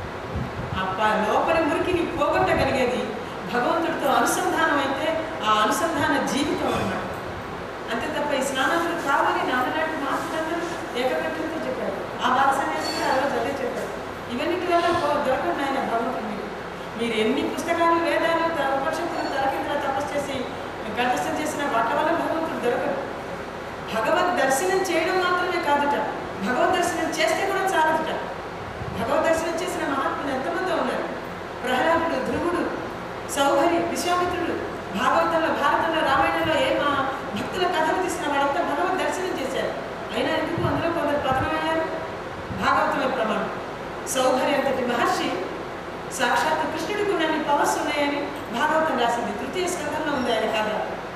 ఆ ప- లోపలి మురికిని పోగొట్టగలిగేది భగవంతుడితో అనుసంధానం అయితే ఆ అనుసంధాన జీవితం అన్నమాట అంతే తప్ప ఈ స్నానాలు కావాలి నాన్నలాంటి మాట్లాడారు ఏకకంఠంతో చెప్పారు ఆ బాల సన్యాసి కూడా ఆ రోజు అదే చెప్పారు ఇవన్నిటి వల్ల పో- దొరకదు ఆయన భగవంతుడు మీకు మీరు ఎన్ని పుస్తకాలు వేదాలు త- ఉపనిషత్తులు తలకిందుల తపస్సు చేసి కంఠస్థం చేసిన వాటి వల్ల భగవంతుడు దొరకదు భగవద్ దర్శనం చేయడం మాత్రమే కాదుట భగవద్ దర్శనం చేస్తే కూడా చాలదుట భగవద్ దర్శనం చేసిన మహాత్ములు ఎంతమంది ఉన్నారు ప్రహ్లాదుడు ధ్రువుడు సౌహరి విశ్వామిత్రుడు భాగవతంలో భారతంలో రామాయణంలో ఏ మా భక్తుల కథలు తీసిన వాళ్ళంతా భగవద్ దర్శనం చేశారు అయినా ఎందుకు అందులో కొందరు పతనమయ్యారు భాగవతంలో ప్రమాణం సౌహరి అంతటి మహర్షి సాక్షాత్ కృష్ణుడికి ఉన్నన్ని పవర్స్ ఉన్నాయని భాగవతం రాసింది తృతీయ స్కంధంలో ఉంది ఆయన కథ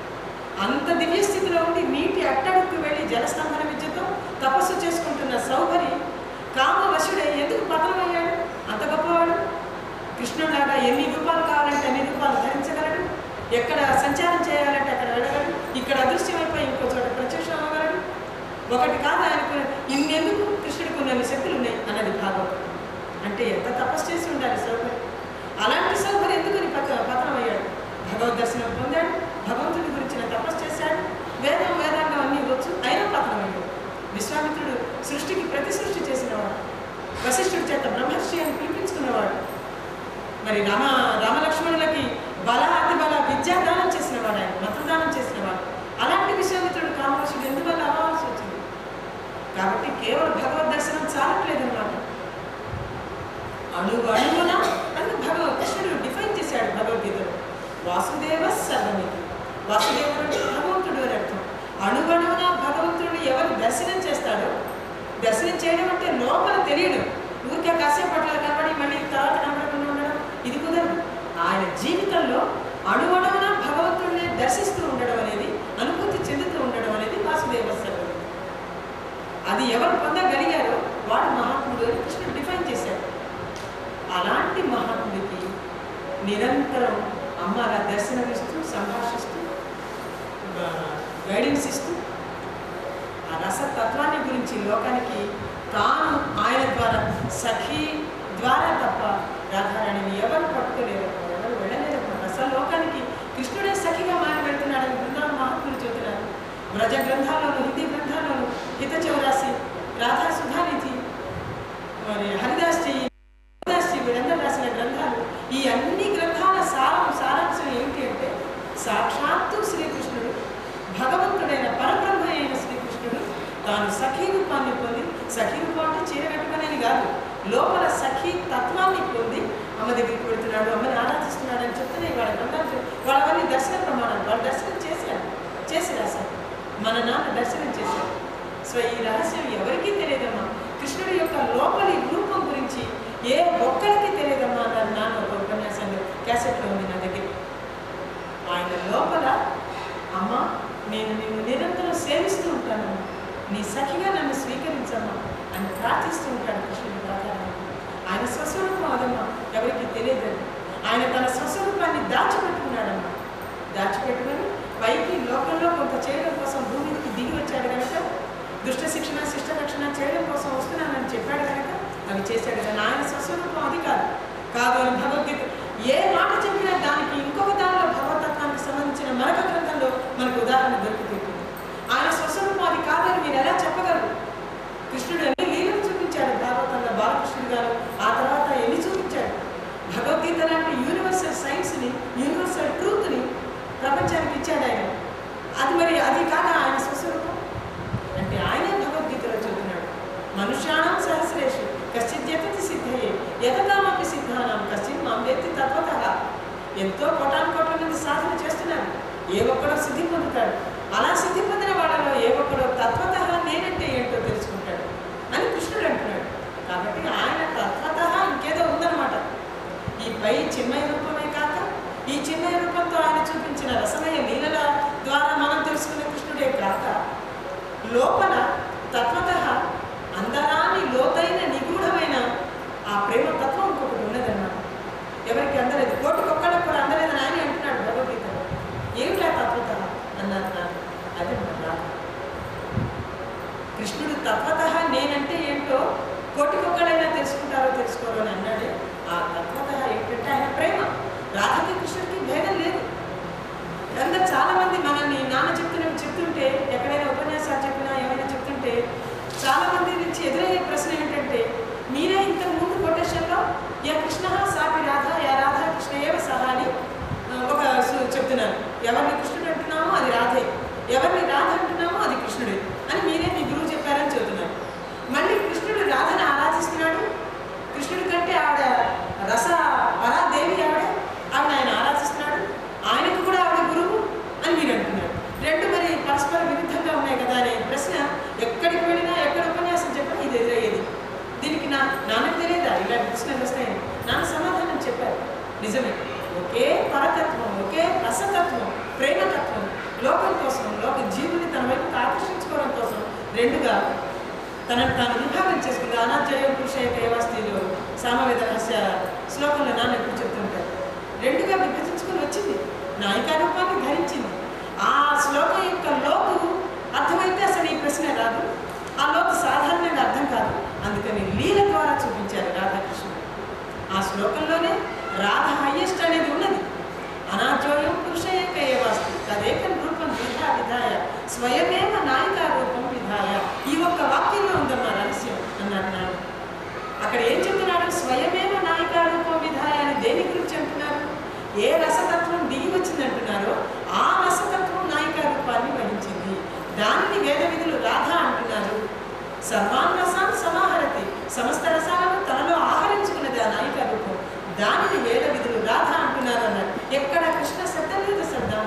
అంత దివ్య స్థితిలో ఉండి నీటి అట్టడుక్కు వెళ్ళి జలస్తంభన విద్యతో తపస్సు చేసుకుంటున్న సౌభరి కామవశుడై ఎందుకు పతనమయ్యాడు అంత గొప్పవాడు కృష్ణుడిలాగా ఎన్ని రూపాలు కావాలంటే అన్ని రూపాలు ధరించగలడు ఎక్కడ సంచారం చేయాలంటే అక్కడ వెళ్ళగలడు ఇక్కడ అదృశ్యమైపోయి ఇంకో చోట ప్రత్యక్షం అవ్వగలడు ఒకటి కాదు ఆయనకు ఇన్నెందుకు కృష్ణుడికి ఉన్నన్ని శక్తులు ఉన్నాయి అన్నది భాగవతం అంటే ఎంత తపస్సు చేసి ఉండాలి సౌకర్యం అలాంటి సౌకర్యం ఎందుకని పత పతనమయ్యాడు భగవద్ దర్శనం పొందాడు భగవంతుడి గురించిన తపస్సు చేశాడు వేదం వేదాంగం అన్నీ వచ్చు అయినా పతనమయ్యాడు విశ్వామిత్రుడు సృష్టికి ప్రతి సృష్టి చేసినవాడు వశిష్ఠుడి చేత బ్రహ్మర్షి అని పిలిపించుకున్నవాడు మరి రామ రామలక్ష్మణులకి బల అతి బల విద్యాదానం చేసినవాడు ఆయన మతదానం చేసినవాడు అలాంటి విశ్వామిత్రుడు కామర్షుడు ఎందువల్ల అవ్వాల్సి వచ్చింది కాబట్టి కేవలం భగవద్ దర్శనం చాలట్లేదు అన్నమాట అణువు అణువున అని భగవ కృష్ణుడు డిఫైన్ చేశాడు భగవద్గీతలో వాసుదేవ సర్వమితి వాసుదేవుడు అంటే భగవంతుడు అని అర్థం అణువణువున భగవంతుడిని ఎవరు దర్శనం చేస్తాడో దర్శనం చేయడం అంటే లోపల తెలియడం ఊరికే కాసేపు పట్ల కనబడి మళ్ళీ తర్వాత కనబడకుండా ఉండడం ఇది కుదరదు ఆయన జీవితంలో అణువణువున దర్శనం ఇస్తూ సంభాషిస్తూ గైడెన్స్ ఇస్తూ ఆ రసతత్వాన్ని గురించి లోకానికి తాను ఆయన ద్వారా సఖీ ద్వారా తప్ప రాధారాణిని ఎవరు పట్టుకోలేరు ఎవరు వెళ్ళలేరు రస లోకానికి కృష్ణుడే సఖిగా మారి పెడుతున్నాడని బృందావన మహాత్ములు చెబుతున్నారు వ్రజ గ్రంథాల్లోను హిందీ గ్రంథాల్లోను హిత చౌరాసి రాధా సుధానిధి మరి హరిదాస్ జీ హరిదాస్ జీ వీరందరూ రాసిన గ్రంథాలు ఈ అన్ని గ్రంథాల సారం సారాంశం ఏమిటి అంటే సాక్షాత్తు శ్రీకృష్ణుడు భగవంతుడైన పరబ్రహ్మ అయిన శ్రీకృష్ణుడు తాను సఖీ రూపాన్ని పొంది సఖీ రూపం అంటే చీర కట్టుకునేది కాదు లోపల సఖీ తత్వాన్ని పొంది అమ్మ దగ్గరికి పెడుతున్నాడు అమ్మని ఆరాధిస్తున్నాడు అని చెప్తేనే వాళ్ళ గ్రంథాలు చెప్- వాళ్ళ వాళ్ళని దర్శన ప్రమాణాలు వాళ్ళు దర్శనం చేశారు చేసి రాశారు మన నాన్న దర్శనం చేశారు సో ఈ రహస్యం ఎవరికీ తెలియదమ్మా కృష్ణుడి యొక్క లోపలి రూపం గురించి ఏ ఒక్కరికి తెలియదమ్మా అన్నారు నాన్న ఒక ఉపన్యాసంలో క్యాసెట్లో ఉంది నా దగ్గర ఆయన లోపల అమ్మ నేను నిన్ను నిరంతరం సేవిస్తూ ఉంటాను నీ సఖిగా నన్ను స్వీకరించమ్మా అని ప్రార్థిస్తూ ఉంటాడు కృష్ణుడు రాధారాణి ఆయన స్వస్వరూపం అదమ్మా ఎవరికి తెలియదండి ఆయన తన స్వస్వరూపాన్ని దాచిపెట్టుకున్నాడమ్మా దాచిపెట్టుకుని పైకి లోకంలో కొంత చేయడం కోసం భూమికి దిగి వచ్చాడు కనుక దుష్ట శిక్షణ శిష్ట రక్షణ చేయడం కోసం వస్తున్నానని చెప్పాడు కనుక అవి చేశాడు కానీ ఆయన స్వస్వరూపం అది కాదు కాదు అని భగవద్గీత ఏ మాట చెప్పినా దానికి ఇంకొక దానిలో భగవతత్వానికి సంబంధించిన మరొక గ్రంథంలో మనకు ఉదాహరణ దొరుకుతుంది ఆయన స్వస్వరూపం అది కాదని మీరు ఎలా చెప్పగలరు కృష్ణుడు ఎన్ని లీలలు చూపించాడు భాగవతంలో బాలకృష్ణుడు గారు ఆ తర్వాత ఎన్ని చూపించాడు భగవద్గీత లాంటి యూనివర్సల్ సైన్స్ని యూనివర్సల్ ట్రూత్ని ప్రపంచానికి ఇచ్చాడు ఆయన అది మరి అది కాక ఆయన స్వస్వరూపం అంటే ఆయనే భగవద్గీతలో చెబుతున్నాడు మనుష్యాణం సహస్రేషు కశ్చిత్ జగతి సిద్ధయే యథకామపి సిద్ధానం కశ్చిత్ మాం వ్యక్తి తత్వత ఎంతో కోటాను కోట్ల మంది సాధన చేస్తున్నారు ఏ ఒక్కడో సిద్ధి పొందుతాడు అలా సిద్ధి పొందిన వాళ్ళలో ఏ ఒక్కడో తత్వత నేనంటే ఏంటో తెలుసుకుంటాడు అని కృష్ణుడు అంటున్నాడు కాబట్టి ఆయన తత్వత ఇంకేదో ఉందన్నమాట ఈ పై చిన్మయ రూపమే కాక ఈ చిన్మయ రూపంతో ఆయన చూపించిన రసమయ లీలల ద్వారా మనం తెలుసుకునే కృష్ణుడే కాక లోపల తత్వత అందరాని లోతైన నిగూఢమైన ఆ ప్రేమ తత్వం ఇంకొకటి ఉన్నదన్నమాట ఎవరికి అందలేదు కోటికొక్కడికి కూడా అందలేదని ఆయన అంటున్నాడు భగవద్గీతలో ఏమిటా తత్వత అన్నారు నాకు అది మన రాధ కృష్ణుడు తత్వత నేనంటే ఏంటో కోటికొక్కడైనా తెలుసుకుంటారో తెలుసుకోరో అని అన్నాడే ఆ తత్వత ఏంటంటే ఆయన ప్రేమ రాధకి కృష్ణుడికి భేదం లేదు అందరు చాలా మంది మనల్ని నాన్న చెప్తున్నవి చెప్తుంటే ఎక్కడైనా ఉపన్యాసాలు చెప్పినా ఏమైనా చెప్తుంటే చాలా మంది నుంచి ఎదురయ్యే ప్రశ్న ఏంటంటే మీరే ఇంతకు ముందు కొటేషన్లో యా కృష్ణ సాపి రాధ యా రాధా కృష్ణ ఏవ సహా అని ఆ, ఒక సు- చెప్తున్నారు ఎవరిని కృష్ణుడు అంటున్నామో అది రాధే ఎవరిని రాధ అంటున్నామో అది కృష్ణుడే అని మీరే మీ గురువు చెప్పారని చెబుతున్నారు మళ్ళీ కృష్ణుడు రాధని ఆరాధిస్తున్నాడు కృష్ణుడి కంటే ఆవిడ రస పరాదేవి ఆవిడ ఆవిడ ఆయన ఆరాధిస్తున్నాడు ఆయనకు కూడా ఆవిడ గురువు అని మీరు అంటున్నారు రెండు మరి పరస్పర విరుద్ధంగా ఉన్నాయి కదా అనే ప్రశ్న ఎక్కడికి వెళ్ళినా ఎక్కడ ఉపన్యాసం చెప్పినా ఇది ఎదురయ్యేది దీనికి నా నాన్నకు తెలియదా ఇలాంటి ప్రశ్నలు వస్తాయని నాన్న సమాధానం చెప్పారు నిజమే ఒకే పరతత్వం ఒకే రసతత్వం ప్రేమతత్వం లోకం కోసం లోక జీవుని తన వైపుకి ఆకర్షించుకోవడం కోసం రెండుగా తనను తాను విభాగం చేసుకుంది అనాధ్యాయం పురుష దేవాస్తిలో సామవేద రహస్య శ్లోకంలో నాన్న ఎప్పుడు చెప్తుంటారు రెండుగా విభజించుకొని వచ్చింది నాయికా రూపాన్ని ధరించింది ఆ శ్లోకం యొక్క లోతు అర్థమైతే అసలు ఈ ప్రశ్న రాదు ఆ లోతు సాధారణంగా అర్థం కాదు అందుకని లీల ద్వారా చూపించారు రాధాకృష్ణుడు ఆ శ్లోకంలోనే రాధ హయ్యెస్ట్ అనేది ఉన్నది అనాచోయం పురుషయేక ఏవాస్తి తదేకం రూపం విధా విధాయ స్వయమేవ నాయికా రూపం విధాయ ఈ ఒక్క వాక్యంలో ఉందమ్మా రహస్యం అన్నాడు నాన్న అక్కడ ఏం చెప్తున్నాడు స్వయమేవ నాయికా రూపం విధాయ అని దేని గురించి అంటున్నారు ఏ రసతత్వం దిగి వచ్చింది అంటున్నారో ఆ రసతత్వం నాయికా రూపాన్ని వహించింది దానిని వేద విధులు రాధ అంటున్నారు సర్వాన్ రసాన్ సమాహరతి సమస్త రసాలను తనలో ఆహరించుకున్నది ఆ నాయికా రూపం దానిని వేద విధులు రాధ అంటున్నారు అన్నారు ఎక్కడ కృష్ణ శబ్దం లేదు శబ్దం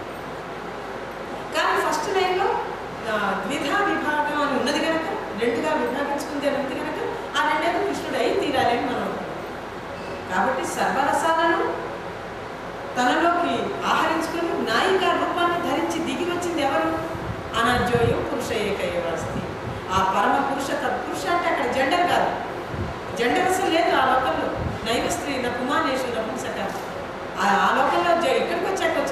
కానీ ఫస్ట్ లైన్లో ఆ, ద్విధా విభాగం అని ఉన్నది కనుక రెండుగా విభాగించుకుంది అని ఉంది కనుక ఆ రెండేదో కృష్ణుడు అయి తీరాలని మనం అనుకుంటాం. కాబట్టి సర్వరసాలను తనలోకి ఆహరించుకుని నాయిక రూపాన్ని ధరించి దిగి వచ్చింది ఎవరు అనాజ్యోయం పురుష ఏకైవాస్తి ఆ పరమ పురుష తత్పురుష అంటే అక్కడ జెండర్ కాదు జెండర్ అసలు లేదు ఆ లోకంలో నైవ స్త్రీ నా కుమానేషు నపుంసక ఆ ఆ లోకంలో జ- ఇక్కడికి వచ్చాక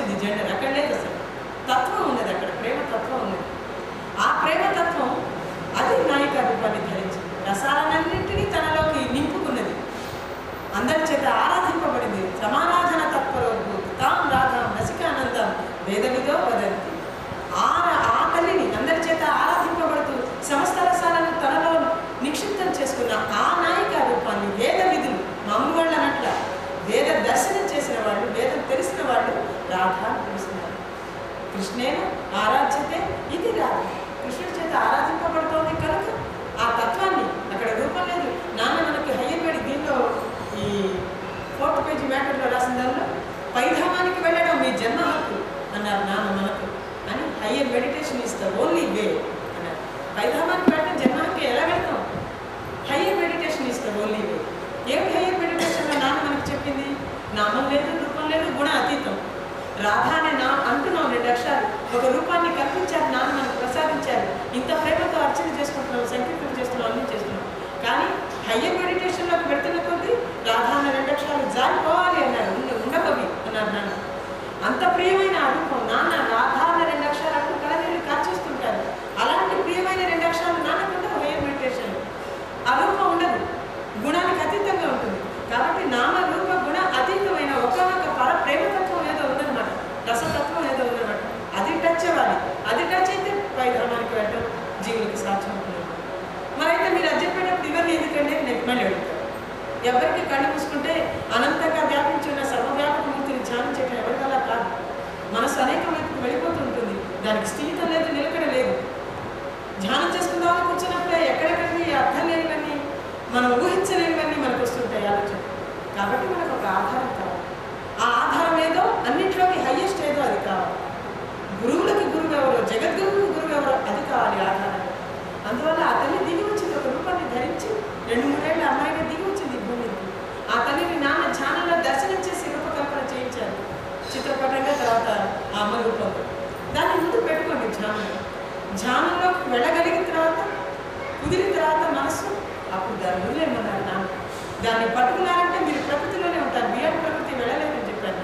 రాధ అని పిలుస్తున్నారు కృష్ణేన ఆరాధ్యతే ఇది రాధ కృష్ణుడి చేత ఆరాధింపబడుతోంది కనుక ఆ తత్వాన్ని అక్కడ రూపం లేదు నాన్న మనకి హయ్యబడి దీనిలో ఈ ఫోర్త్ పేజీ మ్యాటర్లో రాసిన దానిలో పైధామానికి వెళ్ళడం మీ జన్మ హక్కు అన్నారు నాన్న మనకు అని higher meditation is the only way అన్నారు పైధామానికి వెళ్ళడం జన్మ హక్కు ఎలా వెళ్తాం higher meditation is the only way ఏమిటి హయ్యర్ మెడిటేషన్లో నాన్న మనకు చెప్పింది నామం లేదు రూపం లేదు గుణ అతీతం రాధా అనే నా అంటున్నాం రెండు అక్షరాలు ఒక రూపాన్ని కల్పించారు నాన్న మనకు ప్రసాదించారు ఇంత ప్రేమతో అర్చన చేసుకుంటున్నాం సంకీర్తన చేస్తున్నాం అన్ని చేస్తున్నాం కానీ హయ్యర్ మెడిటేషన్లోకి పెడుతున్న కొద్దీ రాధా అనే రెండు అక్షరాలు జారిపోవాలి అన్నారు ఉండ ఉండకవి అన్నారు నాన్న అంత ప్రియమైన ఆ రూపం నాన్న రాధా అనే రెండు అక్షరాలు అప్పుడు కలనీళ్ళు కాచేస్తుంటారు అలాంటి ప్రియమైన రెండు అక్షరాలు నాన్నకుండా హయ్యర్ మెడిటేషన్ ఆ రూపం ఉండదు గుణానికి అతీతంగా ఉంటుంది కాబట్టి నామ రూప గుణ అతీతమైన ఒకనొక పర ప్రేమతత్వం ఏదో ఉందన్నమాట రసతత్వం ఏదో ఉందన్నమాట అది టచ్ అవ్వాలి అది టచ్ అయితే పై ధర్మానికి వెళ్ళడం జీవులకి సాధ్యం అవుతుంది మరైతే మీరు అది చెప్పేటప్పుడు ఇవన్నీ ఎందుకంటే నేను మళ్ళీ అడుగుతాను ఎవరికి కళ్ళు మూసుకుంటే అనంతంగా వ్యాపించి ఉన్న సర్వవ్యాపక మూర్తిని ధ్యానం చేయడం ఎవరి వల్ల కాదు మనసు అనేక వైపుకు వెళ్ళిపోతుంటుంది దానికి స్థితం లేదు నిలకడ లేదు ధ్యానం చేసుకుందామని కూర్చున్నప్పుడే ఎక్కడెక్కడికి అర్థం లేనివన్నీ మనం ఊహించలేనివన్నీ మనకు వస్తుంటాయి ఆలోచన కాబట్టి మనకు ఒక ఆధారం కావాలి ఆ ఆధారం ఏదో అన్నింటిలోకి హయ్యెస్ట్ ఏదో అది కావాలి గురువులకి గురువు ఎవరో జగద్గురువుకి గురువు ఎవరో అది కావాలి ఆధారం అందువల్ల ఆ తల్లి దిగి వచ్చింది ఒక రూపాన్ని ధరించి రెండు మూడేళ్ళ అమ్మాయిగా దిగి వచ్చింది ఈ భూమికి ఆ తల్లిని నాన్న ధ్యానంలో దర్శనం చేసి రూపకల్పన చేయించారు చిత్రపటంగా తర్వాత ఆ అమ్మ రూపంలో దాన్ని ముందు పెట్టుకోండి ధ్యానంలో ధ్యానంలోకి వెళ్ళగలిగిన తర్వాత కుదిరిన తర్వాత మనసు అప్పుడు దాని వదిలేమన్నారు నాన్న దాన్ని పట్టుకున్నారంటే మీరు ప్రకృతిలోనే ఉంటారు బియ్యం ప్రకృతి వెళ్ళలేదని చెప్పాను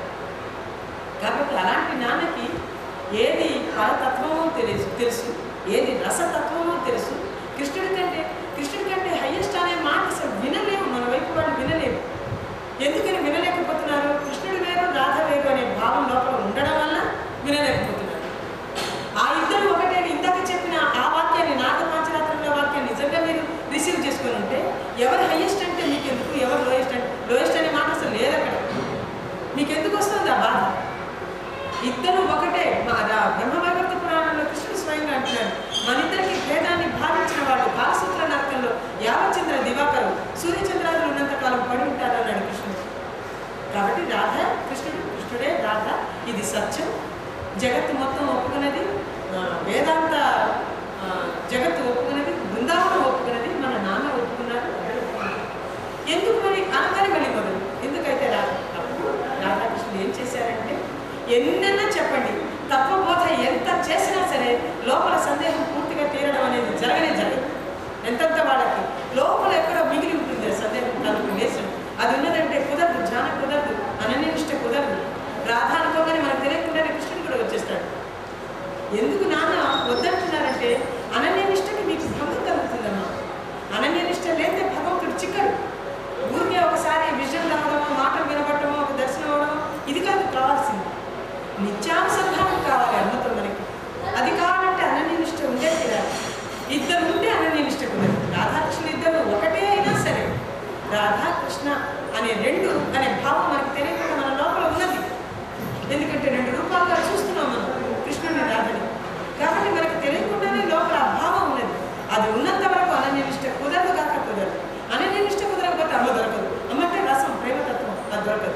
కాబట్టి అలాంటి నాన్నకి ఏది పరతత్వమో తెలుసు తెలుసు ఏది రసతత్వమో తెలుసు కృష్ణుడి కంటే కృష్ణుడి కంటే హయ్యెస్ట్ అనే మాట అసలు వినలేము మన వైపు వాళ్ళు వినలేము ఎందుకని వినలేకపోతున్నారు కృష్ణుడు వేరు రాధ వేరు అనే భావం లోపల ఉండడం వల్ల వినలేకపోతున్నారు ఆ ఇద్దరు ఒకటే అని ఇందాక చెప్పిన ఆ వాక్యాన్ని నాగ పాంచరాత్రంలో వాక్యాన్ని నిజంగా మీరు రిసీవ్ చేసుకొని ఉంటే ఎవరు హయ్యెస్ట్ అంటే మీకు ఎందుకు ఎవరు లోయెస్ట్ అంటే లోయెస్ట్ అనే మాట అసలు లేదు అక్కడ మీకు ఎందుకు వస్తుంది ఆ బాధ ఇద్దరు ఒకటే మా రా- బ్రహ్మవైవర్త పురాణంలో కృష్ణుడు స్వయంగా అంటున్నాడు మన ఇద్దరికి భేదాన్ని భావించిన వాళ్ళు కాలసూత్ర నరకంలో యావచంద్ర దివాకరు సూర్యచంద్రాదులు ఉన్నంత కాలం పడి ఉంటారు అన్నాడు కృష్ణుడు కాబట్టి రాధ కృష్ణుడు కృష్ణుడే రాధ ఇది సత్యం జగత్తు మొత్తం ఒప్పుకున్నది ఆ, వేదాంత ఆ, జగత్తు ఒప్పుకున్నది బృందావనం ఒప్పుకున్నది మన నాన్న ఒప్పుకున్నారు అందరూ ఒప్పుకున్నారు. ఎందుకు మరి అనగానే మళ్ళీ మొదలు ఎందుకైతే రాధ అప్పుడు రాధాకృష్ణుడు ఏం చేశారంటే ఎన్నైనా చెప్పండి తత్వబోధ ఎంత చేసినా సరే లోపల సందేహం పూర్తిగా తీరడం అనేది జరగనే జరగదు ఎంతంత వాళ్ళకి లోపల ఎక్కడో మిగిలి ఉంటుంది ఆ సందేహం తనకు వేసం అది ఉన్నదంటే కుదరదు ధ్యానం కుదరదు అనన్యనిష్ట కుదరదు రాధ అనుకోగానే మనకు తెలియకుండానే కృష్ణుడు కూడా వచ్చేస్తాడు ఎందుకు నాన్న వద్దంటున్నారంటే అనన్యనిష్టకి మీకు భంగం కలుగుతుందమ్మా అనన్యనిష్ట లేదే భగవంతుడు చిక్కడు ఊరికే ఒకసారి విజయం రావడమో మాటలు వినబడటమో ఒక దర్శనం అవడమో ఇది కాదు కావాల్సింది నిత్యానుసంధానం కావాలి అమ్మతో మనకి అది కావాలంటే అనన్యనిష్ట ఉండే తీరాలి ఇద్దరు ఉంటే అనన్యనిష్ట కుదరదు రాధాకృష్ణ ఇద్దరు ఒకటే అయినా సరే రాధాకృష్ణ అనే రెండు అనే భావం మనకి తెలియకుండా మన లోపల ఉన్నది ఎందుకంటే రెండు రూపాలుగా చూస్తున్నాం మనం కృష్ణుని రాధని కాబట్టి మనకు తెలియకుండానే లోపల ఆ భావం ఉన్నది అది ఉన్నంత వరకు అనన్యనిష్ట కుదరదు కాక కుదరదు అనన్యనిష్ట కుదరకపోతే అమ్మ దొరకదు అమ్మ అంటే రసం ప్రేమతత్వం అది దొరకదు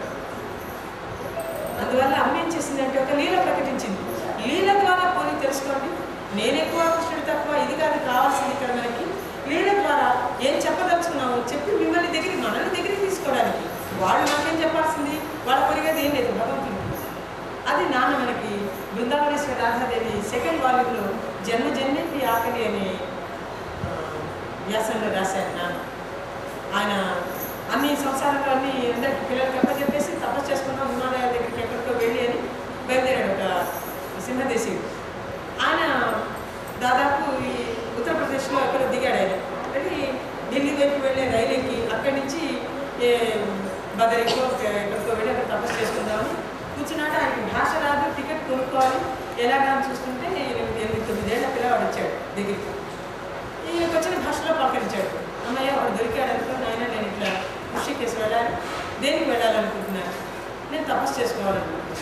అందువల్ల అమ్మ ఏం చేసిందంటే ఒక లీల ప్రకటించింది లీల ద్వారా పోనీ తెలుసుకోండి నేను ఎక్కువ కృష్ణుడు తక్కువ ఇది కాదు కావాల్సింది ఇక్కడ మనకి లీల ద్వారా ఏం చెప్పదలుచుకున్నామో చెప్పి మిమ్మల్ని దగ్గరికి మనల్ని దగ్గరికి తీసుకోవడానికి వాళ్ళు నాకేం చెప్పాల్సింది వాళ్ళ పొరిగేది ఏం లేదు భగవంతుడికి అది నాన్న మనకి బృందావనేశ్వర రాధాదేవి సెకండ్ వాల్యూమ్లో జన్మ జన్మకి ఆకలి అనే ఆ, వ్యాసంలో రాశారు నాన్న ఆయన అన్ని సంసారంలో అన్ని అందరికి పిల్లలకి అప్ప చెప్పేసి తపస్సు చేసుకున్నాం హిమాలయాల దగ్గరికి ఎక్కడికో వెళ్ళి అని బయలుదేరాడు ఒక సింహదేశీయుడు ఆయన దాదాపు ఈ ఉత్తరప్రదేశ్లో ఎక్కడ దిగాడు ఆయన వెళ్ళి ఢిల్లీ వైపు వెళ్ళే రైలు ఎక్కి అక్కడి నుంచి ఏ బదరికో ఎక్కడికో వెళ్ళి అక్కడ తపస్సు చేసుకుందామని కూర్చున్నాడు ఆయనకి భాష రాదు టికెట్ కొనుక్కోవాలి ఎలాగా అని చూస్తుంటే ఎనిమిది ఎనిమిది తొమ్మిదేళ్ల పిల్లవాడు వచ్చాడు దగ్గరికి ఈయనకు వచ్చిన భాషలో పలకరించాడు అమ్మయ్య వాడు దొరికాడు అనుకో నాయన నేను ఇట్లా కృషికేసి వెళ్ళాలి దేనికి వెళ్ళాలనుకుంటున్నాను నేను తపస్సు చేసుకోవాలనుకుంటున్నాను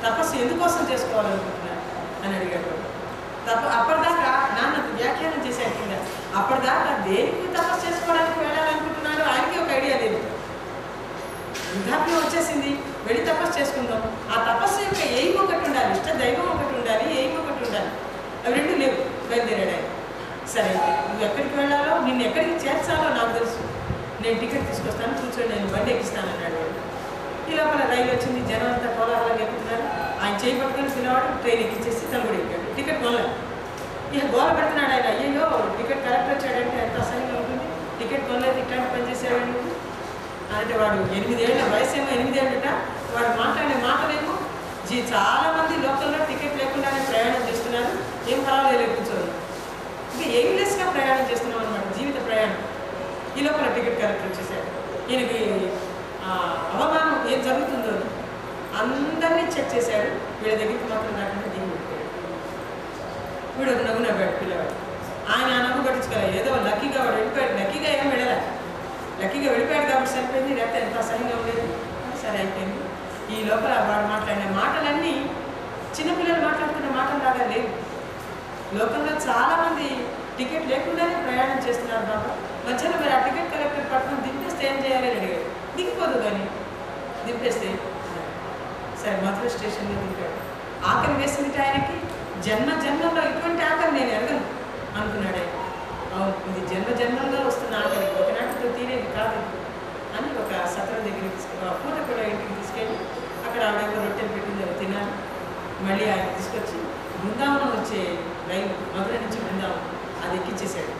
తపస్సు ఎందుకోసం చేసుకోవాలనుకుంటున్నారు అని అడిగాడు తప్ప అప్పటిదాకా నాన్నకు వ్యాఖ్యానం చేశాడు కింద అప్పటిదాకా దేనికి తపస్సు చేసుకోవడానికి వెళ్ళాలనుకుంటున్నాడు ఆయనకి ఒక ఐడియా లేదు వృద్ధాప్యం వచ్చేసింది వెళ్ళి తపస్సు చేసుకుందాం ఆ తపస్సు యొక్క ఎయిమ్ ఒకటి ఉండాలి ఇష్ట దైవం ఒకటి ఉండాలి ఎయిమ్ ఒకటి ఉండాలి అవి రెండు లేవు బయలుదేరాడు ఆయన సరే నువ్వు ఎక్కడికి వెళ్ళాలో నిన్ను ఎక్కడికి చేర్చాలో నాకు తెలుసు నేను టికెట్ తీసుకొస్తాను కూర్చొని నేను బండి ఎక్కిస్తాను అన్నాడు వాడు. ఈ లోపల రైలు వచ్చింది జనం అంతా కోలాహలంగా ఎక్కుతున్నారు ఆయన చేయి పట్టుకొని పిల్లవాడు ట్రైన్ ఎక్కించేసి తను కూడా ఎక్కాడు టికెట్ కొనలేదు ఇక గోల పెడుతున్నాడు ఆయన అయ్యో టికెట్ కరెక్ట్ వచ్చాడంటే ఎంత అసహ్యంగా ఉంటుంది టికెట్ కొనలేదు ఇట్లాంటి పని చేసేవాడు నువ్వు అంటే వాడు ఎనిమిదేళ్ళ వయసు ఏమో ఎనిమిదేళ్ళట వాడు మాట్లాడే మాటలేమో జీ చాలా మంది లోకల్లో టికెట్ లేకుండానే ప్రయాణం చేస్తున్నారు ఏం పర్వాలేదు కూర్చోదు ఇంకా ఎయిమ్లెస్గా ప్రయాణం చేస్తున్నాం అనమాట జీవిత ప్రయాణం ఈ లోపల టికెట్ కరెక్ట్ వచ్చేసాడు ఈయనకి ఆ, అవమానం ఏం జరుగుతుందో అని. అందరినీ చెక్ చేశాడు వీళ్ళ దగ్గరికి మాత్రం రాకుండా దిగి వెళ్ళిపోయాడు వీడు ఒక నవ్వు నవ్వాడు పిల్లవాడు ఆయన ఆ నవ్వు పట్టించుకోలే ఏదో లక్కీగా వాడు వెళ్ళిపోయాడు లక్కీగా ఏం వెళ్ళలే లక్కీగా వెళ్ళిపోయాడు కాబట్టి సరిపోయింది లేకపోతే ఎంత అసహ్యంగా ఉండేది సరే అయిపోయింది ఈ లోపల వాడు మాట్లాడిన మాటలన్నీ చిన్నపిల్లలు మాట్లాడుతున్న మాటలాగా లేవు లోకంలో చాలా మంది టికెట్ లేకుండానే ప్రయాణం చేస్తున్నారు బాబా మధ్యలో మరి ఆ టికెట్ కలెక్టర్ పట్టుకుని దింపేస్తే ఏం చేయాలి అని అడిగాడు దిగిపోదు కానీ దింపేస్తే అన్నాడు. సరే మధుర స్టేషన్లో దింపాడు ఆకలి వేసింది ఆయనకి జన్మ జన్మలో ఇటువంటి ఆకలి నేను ఎరగను అనుకున్నాడు ఆయన అవును ఇది జన్మ జన్మల్లో వస్తున్న ఆకలి ఒకనాటితో తీరేది కాదు ఇది. అని ఒక సత్రం దగ్గరికి తీసుకెళ్ళి పూట కూడా ఇంటికి తీసుకెళ్ళి అక్కడ ఆవిడ రొట్టెలు పెట్టింది అవి తినాలి మళ్ళీ ఆయన తీసుకొచ్చి బృందావనం వచ్చే రైలు మధుర నుంచి బృందావనం అది ఎక్కించేశాడు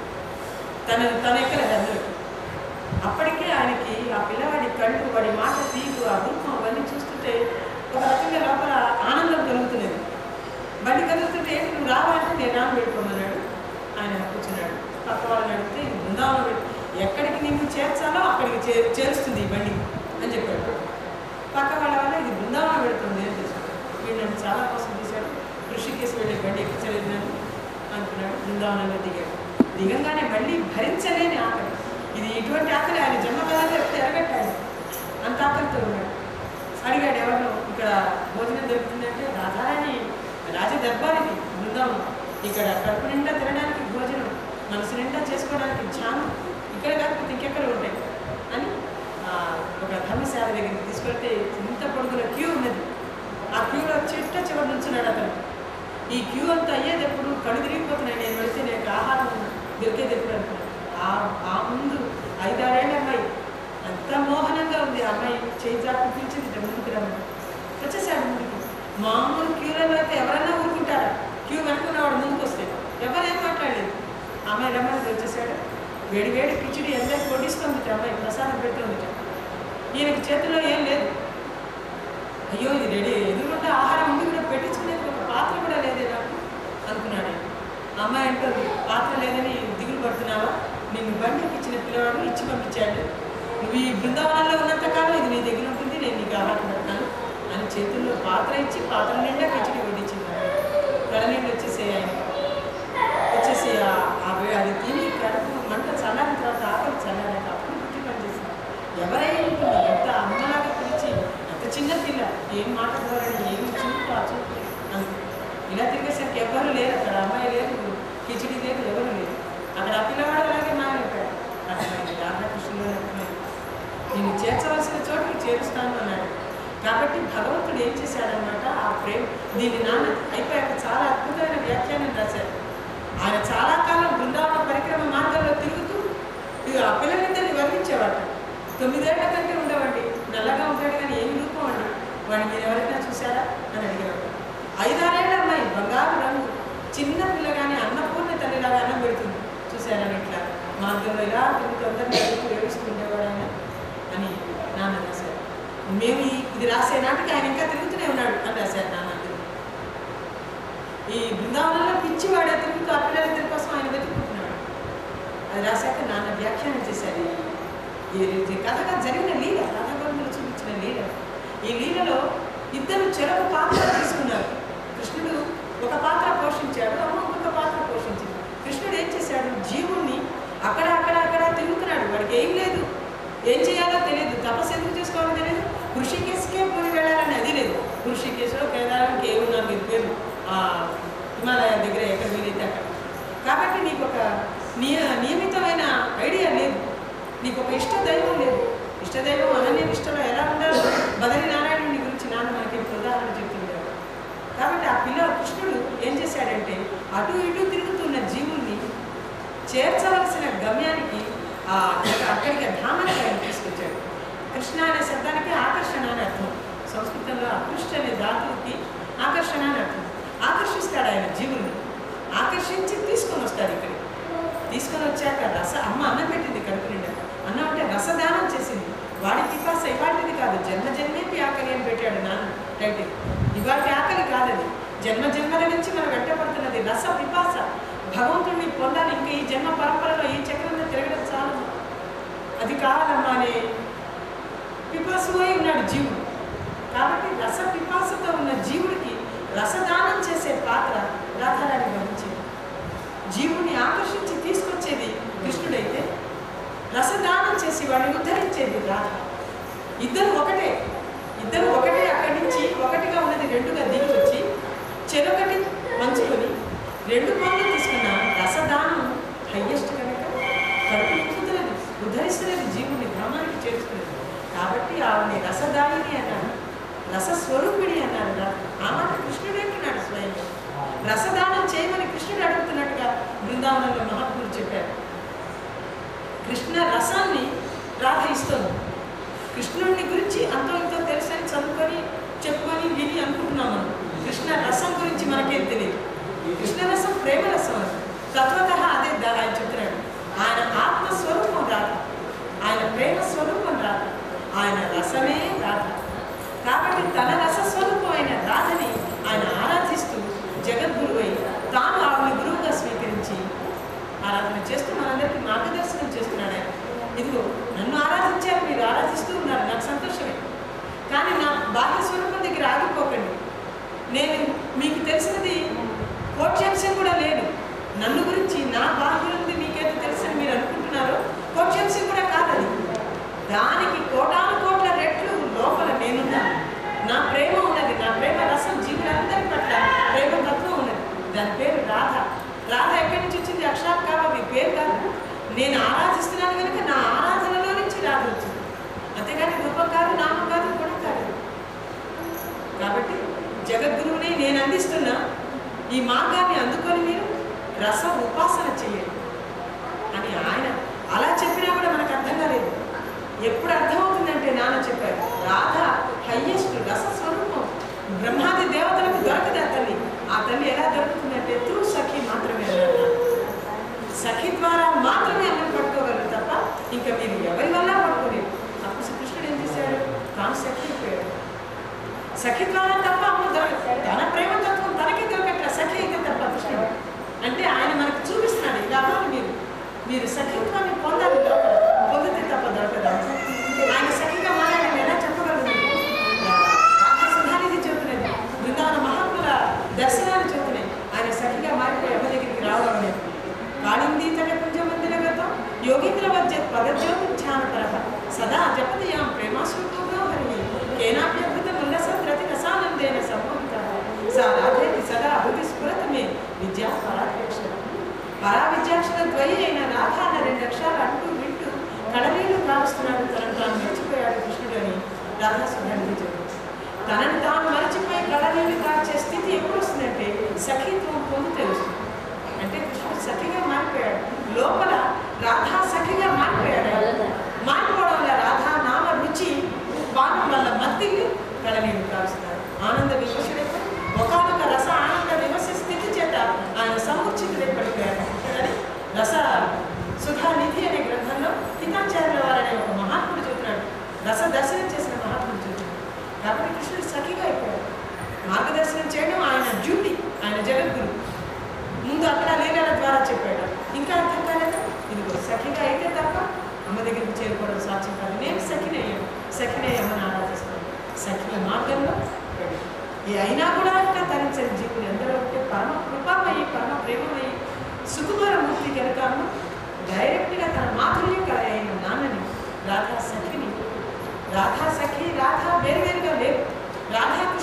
తన తన ఎక్కలేదు అందరూ అప్పటికే ఆయనకి ఆ పిల్లవాడి కళ్ళు వాడి మాట తీరు ఆ రూపం అవన్నీ చూస్తుంటే ఒక రకంగా లోపల ఆనందం కలుగుతున్నది బండి కదులుతుంటే ఏంటి నువ్వు రావాలంటే నేను రాను పెట్టుకోమన్నాడు ఆయన కూర్చున్నాడు పక్క వాళ్ళని అడిగితే ఇది బృందావనం పెట్టు. ఎక్కడికి నిన్ను చేర్చాలో అక్కడికి చే చేరుస్తుంది ఈ బండి అని చెప్పాడు పక్క వాళ్ళ వల్ల ఇది బృందావనం పెడుతుంది అని చెప్పాడు వీడు నన్ను చాలా కోసం తీశాడు కృషికేసి వెళ్ళే బండి ఎక్కించలేదు నన్ను అనుకున్నాడు బృందావనంలో దిగాడు దిగంగానే మళ్ళీ భరించలేని ఆకలి ఇది ఇటువంటి ఆకలి ఆయన జన్మకాలంలో ఎప్పుడు ఎరగట్టాడు అంత ఆకలితో ఉన్నాడు అడిగాడు ఎవరు ఇక్కడ భోజనం దొరుకుతుందంటే రాధారాణి రాజ దర్బార్ ఇది బృందావనం ఇక్కడ కడుపు నిండా తినడానికి భోజనం మనసు నిండా చేసుకోవడానికి ధ్యానం ఇక్కడ కాకపోతే ఇంకెక్కడ ఉంటాయి అని ఆ, ఒక ధర్మశాల దగ్గరికి తీసుకెళ్తే ఇంత పొడుగున క్యూ ఉన్నది ఆ క్యూలో చిట్ట చివరి నుంచున్నాడు అతను ఈ క్యూ అంతా అయ్యేది ఎప్పుడు కళ్ళు తిరిగిపోతున్నాయి నేను వెళితే నాకు ఆహారం దొరికేది ఎప్పుడు అనుకున్నాను ఆ ఆ ముందు ఐదారేళ్ళ అమ్మాయి ఎంత మోహనంగా ఉంది ఆ అమ్మాయి చేయి జాపు పిలిచింది ముందుకు రమ్మని వచ్చేసాడు ముందుకు మామూలు క్యూలలో అయితే ఎవరైనా ఊరుకుంటారా క్యూ వెనుకున్నవాడు ముందుకు వస్తే ఎవరేం మాట్లాడలేదు ఆ అమ్మాయి రమ్మని వచ్చేసాడు వేడి వేడి కిచిడి అందరికి వడ్డిస్తుంది అమ్మాయి ప్రసాదం పెడుతుంది ఈయనకి చేతిలో ఏం లేదు అయ్యో ఇది రెడీ ఎదురుకుండా ఆహారం ఉండి కూడా పెట్టించుకునేది ఒక పాత్ర కూడా లేదే నాకు అనుకున్నాడు ఆయన. ఆ అమ్మాయి అంటుంది పాత్ర లేదని దిగులు పడుతున్నావా నిన్ను బండికి ఇచ్చిన పిల్లవాడు ఇచ్చి పంపించాడు నువ్వు ఈ బృందావనంలో ఉన్నంతకాలం ఇది నీ దగ్గర ఉంటుంది నేను నీకు ఆహారం పెడతాను అని చేతుల్లో పాత్ర ఇచ్చి పాత్ర నిండా కిచిడి వడ్డించింది కళ నీళ్ళు వచ్చేసే ఆయన వచ్చేసి ఆ- ఆ వే- అది తిని కడుపు మంట చల్లారిన తర్వాత ఆకలి చల్లారాక అప్పుడు బుద్ధి పనిచేసింది ఎవరైనా ఉంటుంది ఎంత అమ్మలాగా పిలిచి అంత చిన్న పిల్ల ఏం మాట ధోరణి ఏం చూపు ఆ చూపు అంతే ఇలా తిరిగేసరికి ఎవరు లేరు అక్కడ అమ్మాయి లేదు కిచిడి లేదు ఎవరు లేరు అక్కడ ఆ పిల్లవాడు అలాగే మారిపోయాడు అర్థమైంది రాధాకృష్ణుడు అర్థమైంది నేను చేర్చవలసిన చోటుకి చేరుస్తాను అన్నాడు కాబట్టి భగవంతుడు ఏం చేశాడనమాట ఆ ప్రేమ దీని నాన్న అయిపోయాక చాలా అద్భుతమైన వ్యాఖ్యానం రాశారు ఆయన చాలా కాలం బృందావన పరిక్రమ మార్గంలో తిరుగుతూ ఇక ఆ పిల్లలిద్దరిని వర్ణించేవాడు తొమ్మిదేళ్ల కంటే ఉండేవాడి నల్లగా ఉంటాడు కానీ ఏమి రూపం అండి వాడిని మీరు ఎవరైనా చూసారా అని అడిగేవాడు ఐదారేళ్ల అమ్మాయి బంగారు రంగు చిన్న పిల్ల కానీ అన్నపూర్ణ తల్లిలాగా అన్నం పెడుతుంది చూసారని ఇట్లా మార్గంలో ఇలా తిరుగుతూ అందరినీ అడుగుతూ ఏడుస్తూ ఉండేవాడు ఆయన అని నాన్న రాశారు మేము ఈ- ఇది రాసే నాటికి ఆయన ఇంకా తిరుగుతూనే ఉన్నాడు అని రాశారు నాన్న అందులో. ఈ బృందావనంలో పిచ్చివాడే తిరుగుతూ ఆ పిల్లలిద్దరి కోసం ఆయన వెతుకుంటున్నాడు అది రాశాక నాన్న వ్యాఖ్యానం చేశారు ఈ ఈ కథగా జరిగిన లీల రాధాగోవిందులు చూపించిన లీల ఈ లీలలో ఇద్దరు చెరొక పాత్ర తీసుకున్నారు కృష్ణుడు ఒక పాత్ర పోషించాడు అమ్మ ఇంకొక పాత్ర పోషించింది కృష్ణుడు ఏం చేశాడు జీవుణ్ణి అక్కడ అక్కడ అక్కడ తిరుగుతున్నాడు వాడికి ఏం లేదు ఏం చేయాలో తెలియదు తపస్సు ఎందుకు చేసుకోవాలో తెలియదు కృషికేసుకే పోయి వెళ్ళాలని అది లేదు ఋషికేశో కేదారం కేవున్నారు మీరు పేరు ఆ, హిమాలయ దగ్గర ఎక్కడ వీలైతే అక్కడ కాబట్టి నీకు ఒక నియ నియమితమైన ఐడియా లేదు నీకు ఒక ఇష్ట దైవం లేదు ఇష్టదైవం అనన్య నిష్టలో ఎలా ఉండాలో బదరి నారాయణుని గురించి నాన్న మనకి ఇప్పుడు ఉదాహరణ చెప్తుంటారు కాబట్టి ఆ పిల్ల కృష్ణుడు ఏం చేశాడంటే అటు ఇటు తిరుగుతున్న జీవుల్ని చేర్చవలసిన గమ్యానికి ఆ అక్కడ- అక్కడికి ధామానికి ఆయన తీసుకొచ్చాడు కృష్ణ అనే శబ్దానికి ఆకర్షణ అని అర్థం సంస్కృతంలో అకృష్ట అనే ధాతువుకి ఆకర్షణ అని అర్థం ఆకర్షిస్తాడు ఆయన జీవుల్ని ఆకర్షించి తీసుకొని వస్తాడు ఇక్కడికి తీసుకొని వచ్చాక రస అమ్మ అన్నం పెట్టింది కడుపు నిండా అన్నం అంటే రసదానం చేసింది వాడి పిపాస ఇవాటిది కాదు జన్మ జన్మేపి ఆకలి అని పెట్టాడు నాన్న టైటిల్ ఇవాటి ఆకలి కాదది జన్మ జన్మల నుంచి మనం వెంటపడుతున్నది రస పిపాస భగవంతుడిని పొందాలి ఇంకా ఈ జన్మ పరంపరలో ఈ చక్రంలో తిరగడం చాలు అది కావాలమ్మా అనే పిపాసువై ఉన్నాడు జీవుడు కాబట్టి రస పిపాసతో ఉన్న జీవుడికి రసదానం చేసే పాత్ర రాధారాణి వహించింది జీవుని ఆకర్షించి తీసుకొచ్చేది కృష్ణుడైతే రసదానం చేసి వాడిని ఉద్ధరించేది రాధ ఇద్దరు ఒకటే ఇద్దరు ఒకటే అక్కడి నుంచి ఒకటిగా ఉన్నది రెండుగా దిగి వచ్చి చెరొకటి మంచుకొని రెండు పనులు తీసుకున్న రసదానం హయ్యెస్ట్ కనుక కడుపు నింపుతున్నది ఉద్ధరిస్తున్నది జీవుని ధామానికి చేర్చుకున్నది కాబట్టి ఆవిడని రసదాయిని అన్నాడు రసస్వరూపిణి అన్నాడు రా. ఆ మాట కృష్ణుడే అంటున్నాడు స్వయంగా రసదానం చేయమని కృష్ణుడు అడుగుతున్నట్టుగా బృందావనంలో మహాత్ములు చెప్పారు కృష్ణ రసాన్ని రాధ ఇస్తుంది కృష్ణుడిని గురించి అంతో ఇంతో తెలుసని చదువుకొని చెప్పుకొని విని అనుకుంటున్నాం మనం కృష్ణ రసం గురించి మనకేం తెలియదు కృష్ణ రసం ప్రేమ రసం అది తత్వత అదే దా- ఆయన చెప్తున్నాడు ఆయన ఆత్మ స్వరూపం రాధ ఆయన ప్రేమ స్వరూపం రాధ ఆయన రసమే రాధ కాబట్టి తన రస స్వరూపమైన రాధని ఆయన ఆరాధిస్తూ జగద్గురువై తాను ఆవిడ గురువుగా స్వీకరించి ఆరాధన చేస్తూ మనందరికీ మార్గదర్శనం చేస్తున్నాడు ఆయన ఇదిగో నన్ను ఆరాధించారు మీరు ఆరాధిస్తూ ఉన్నారు నాకు సంతోషమే కానీ నా బాహ్య స్వరూపం దగ్గర ఆగిపోకండి నేను మీకు తెలిసినది కోట్యాంశం కూడా లేదు నన్ను గురించి నా బాహ్యులది మీకేదో తెలుసని మీరు అనుకుంటున్నారో కోట్యాంశం కూడా కాదది దానికి కోటాను కోట్ల రెట్లు లోపల నేనున్నాను నా ప్రేమ ఉన్నది నా ప్రేమ రసం జీవులందరి పట్ల ప్రేమ తత్వం ఉన్నది దాని పేరు రాధ రాధ ఎక్కడి నుంచి వచ్చింది అక్షరాలు కావాలి పేరు కాదు నేను ఆరాధిస్తున్నాను కనుక నా ఆరాధనలో నుంచి రాధ వచ్చింది అంతేగాని రూపం కాదు నామం కాదు గుణం కాదు కాబట్టి జగద్గురువుని నేను అందిస్తున్న ఈ మార్గాన్ని అందుకొని మీరు రస ఉపాసన చేయండి అని ఆయన అలా చెప్పినా కూడా మనకు అర్థం కాలేదు ఎప్పుడు అర్థమవుతుందంటే నాన్న చెప్పారు రాధ హయ్యెస్ట్ రస స్వరూపం బ్రహ్మాది దేవతలకు దొరకదు ఆ తల్లి ఆ తల్లి ఎలా దొరుకుతుందంటే త్రూ సఖి మాత్రమే అన్నారు నాన్న. సఖి ద్వారా మాత్రమే అన్నం పట్టుకోగలరు తప్ప ఇంకా మీరు ఎవరి వల్ల పట్టుకోలేరు అప్పుడు శ్రీకృష్ణుడు ఏం చేశాడు తాను సఖి అయిపోయాడు సఖి ద్వారా తప్ప అమ్మ దొరకదు తన ప్రేమ తత్వం తనకి దొరకట్ల సఖి అయితే తప్ప కృష్ణుడు అంటే ఆయన మనకు చూపిస్తున్నాడు ఇలా అవ్వాలి మీరు మీరు సఖిత్వాన్ని పొందాలి లోపల పొందితే తప్ప దొరకదు ఆయన సఖిగా మారాడని ఎలా చెప్పగలరు సుధానిధి చెబుతున్నది బృందావన మహాత్ముల దర్శనాలు చెబుతున్నాయి ఆయన సఖిగా మారిపోయి అమ్మ దగ్గరికి రావడం అనేది కాళింది తట కుంజ మందిరగతం యోగీంద్ర వజ్జ పదజ్యోతి ధ్యానపర సదా జపదయాం ప్రేమాశ్రుతో హరి కేనాప్యద్భుత ఉల్లస ప్రతి రసానందేన సంభవిత సా రాధేతి సదా హృది స్ఫురత మే విద్యా పరాధ్యక్షర పరా విద్యాక్షర ద్వయ అయిన రాధ అన్న రెండు అక్షరాలు అంటూ వింటూ కడలీలు కాలుస్తున్నాడు తనను తాను మర్చిపోయాడు కృష్ణుడు అని రాధా సుధానిధి చెబుతుంది తనని తాను మరచిపోయి కడలీలు కాల్చే స్థితి ఎప్పుడు వస్తుందంటే సఖీత్వం పొందితే వస్తుంది అంటే కృష్ణుడు సఖిగా మారిపోయాడు లోపల రాధా సఖిగా మారిపోయాడు ఆయన. మారిపోవడం వల్ల రాధా నామ రుచి పానం వల్ల మత్తిల్లి కడనీళ్ళు కాలుస్తున్నారు ఆనంద విమర్శుడైతే ఒకనొక రస ఆనంద విమర్శ స్థితి చేత ఆయన సముచితుడై పడిపోయాడు కానీ రస సుధానిధి అనే గ్రంథంలో హితాచార్యుల వారనే ఒక మహాత్ముడు చెబుతున్నాడు రస దర్శనం చేసిన మహాత్ముడు చెబుతున్నాడు కాబట్టి కృష్ణుడు సఖిగా అయిపోయాడు మార్గదర్శనం చేయడం ఆయన డ్యూటీ ఆయన జగద్గురు ముందు అక్కడ లీలల ద్వారా చెప్పాడు ఇంకా అర్థం కాలేదా ఇదిగో సఖిగా అయితే తప్ప అమ్మ దగ్గరికి చేరుకోవడం సాధ్యం కాదు నేను సఖినయ్యాను సఖినయ్యమ్మని ఆరాధిస్తాను సఖిల మార్గంలో వెళ్ళు. ఈ అయినా కూడా ఇంకా తరించని జీవులు ఎందరో ఉంటే పరమ కృపామయ్యి పరమ ప్రేమమయ్యి సుకుమార మూర్తి కనుక అమ్మ డైరెక్ట్గా తన మాధుర్యం అయిన నాన్నని రాధా సఖిని రాధా సఖి రాధా వేరువేరుగా లేరు రాధాకృష్ణులు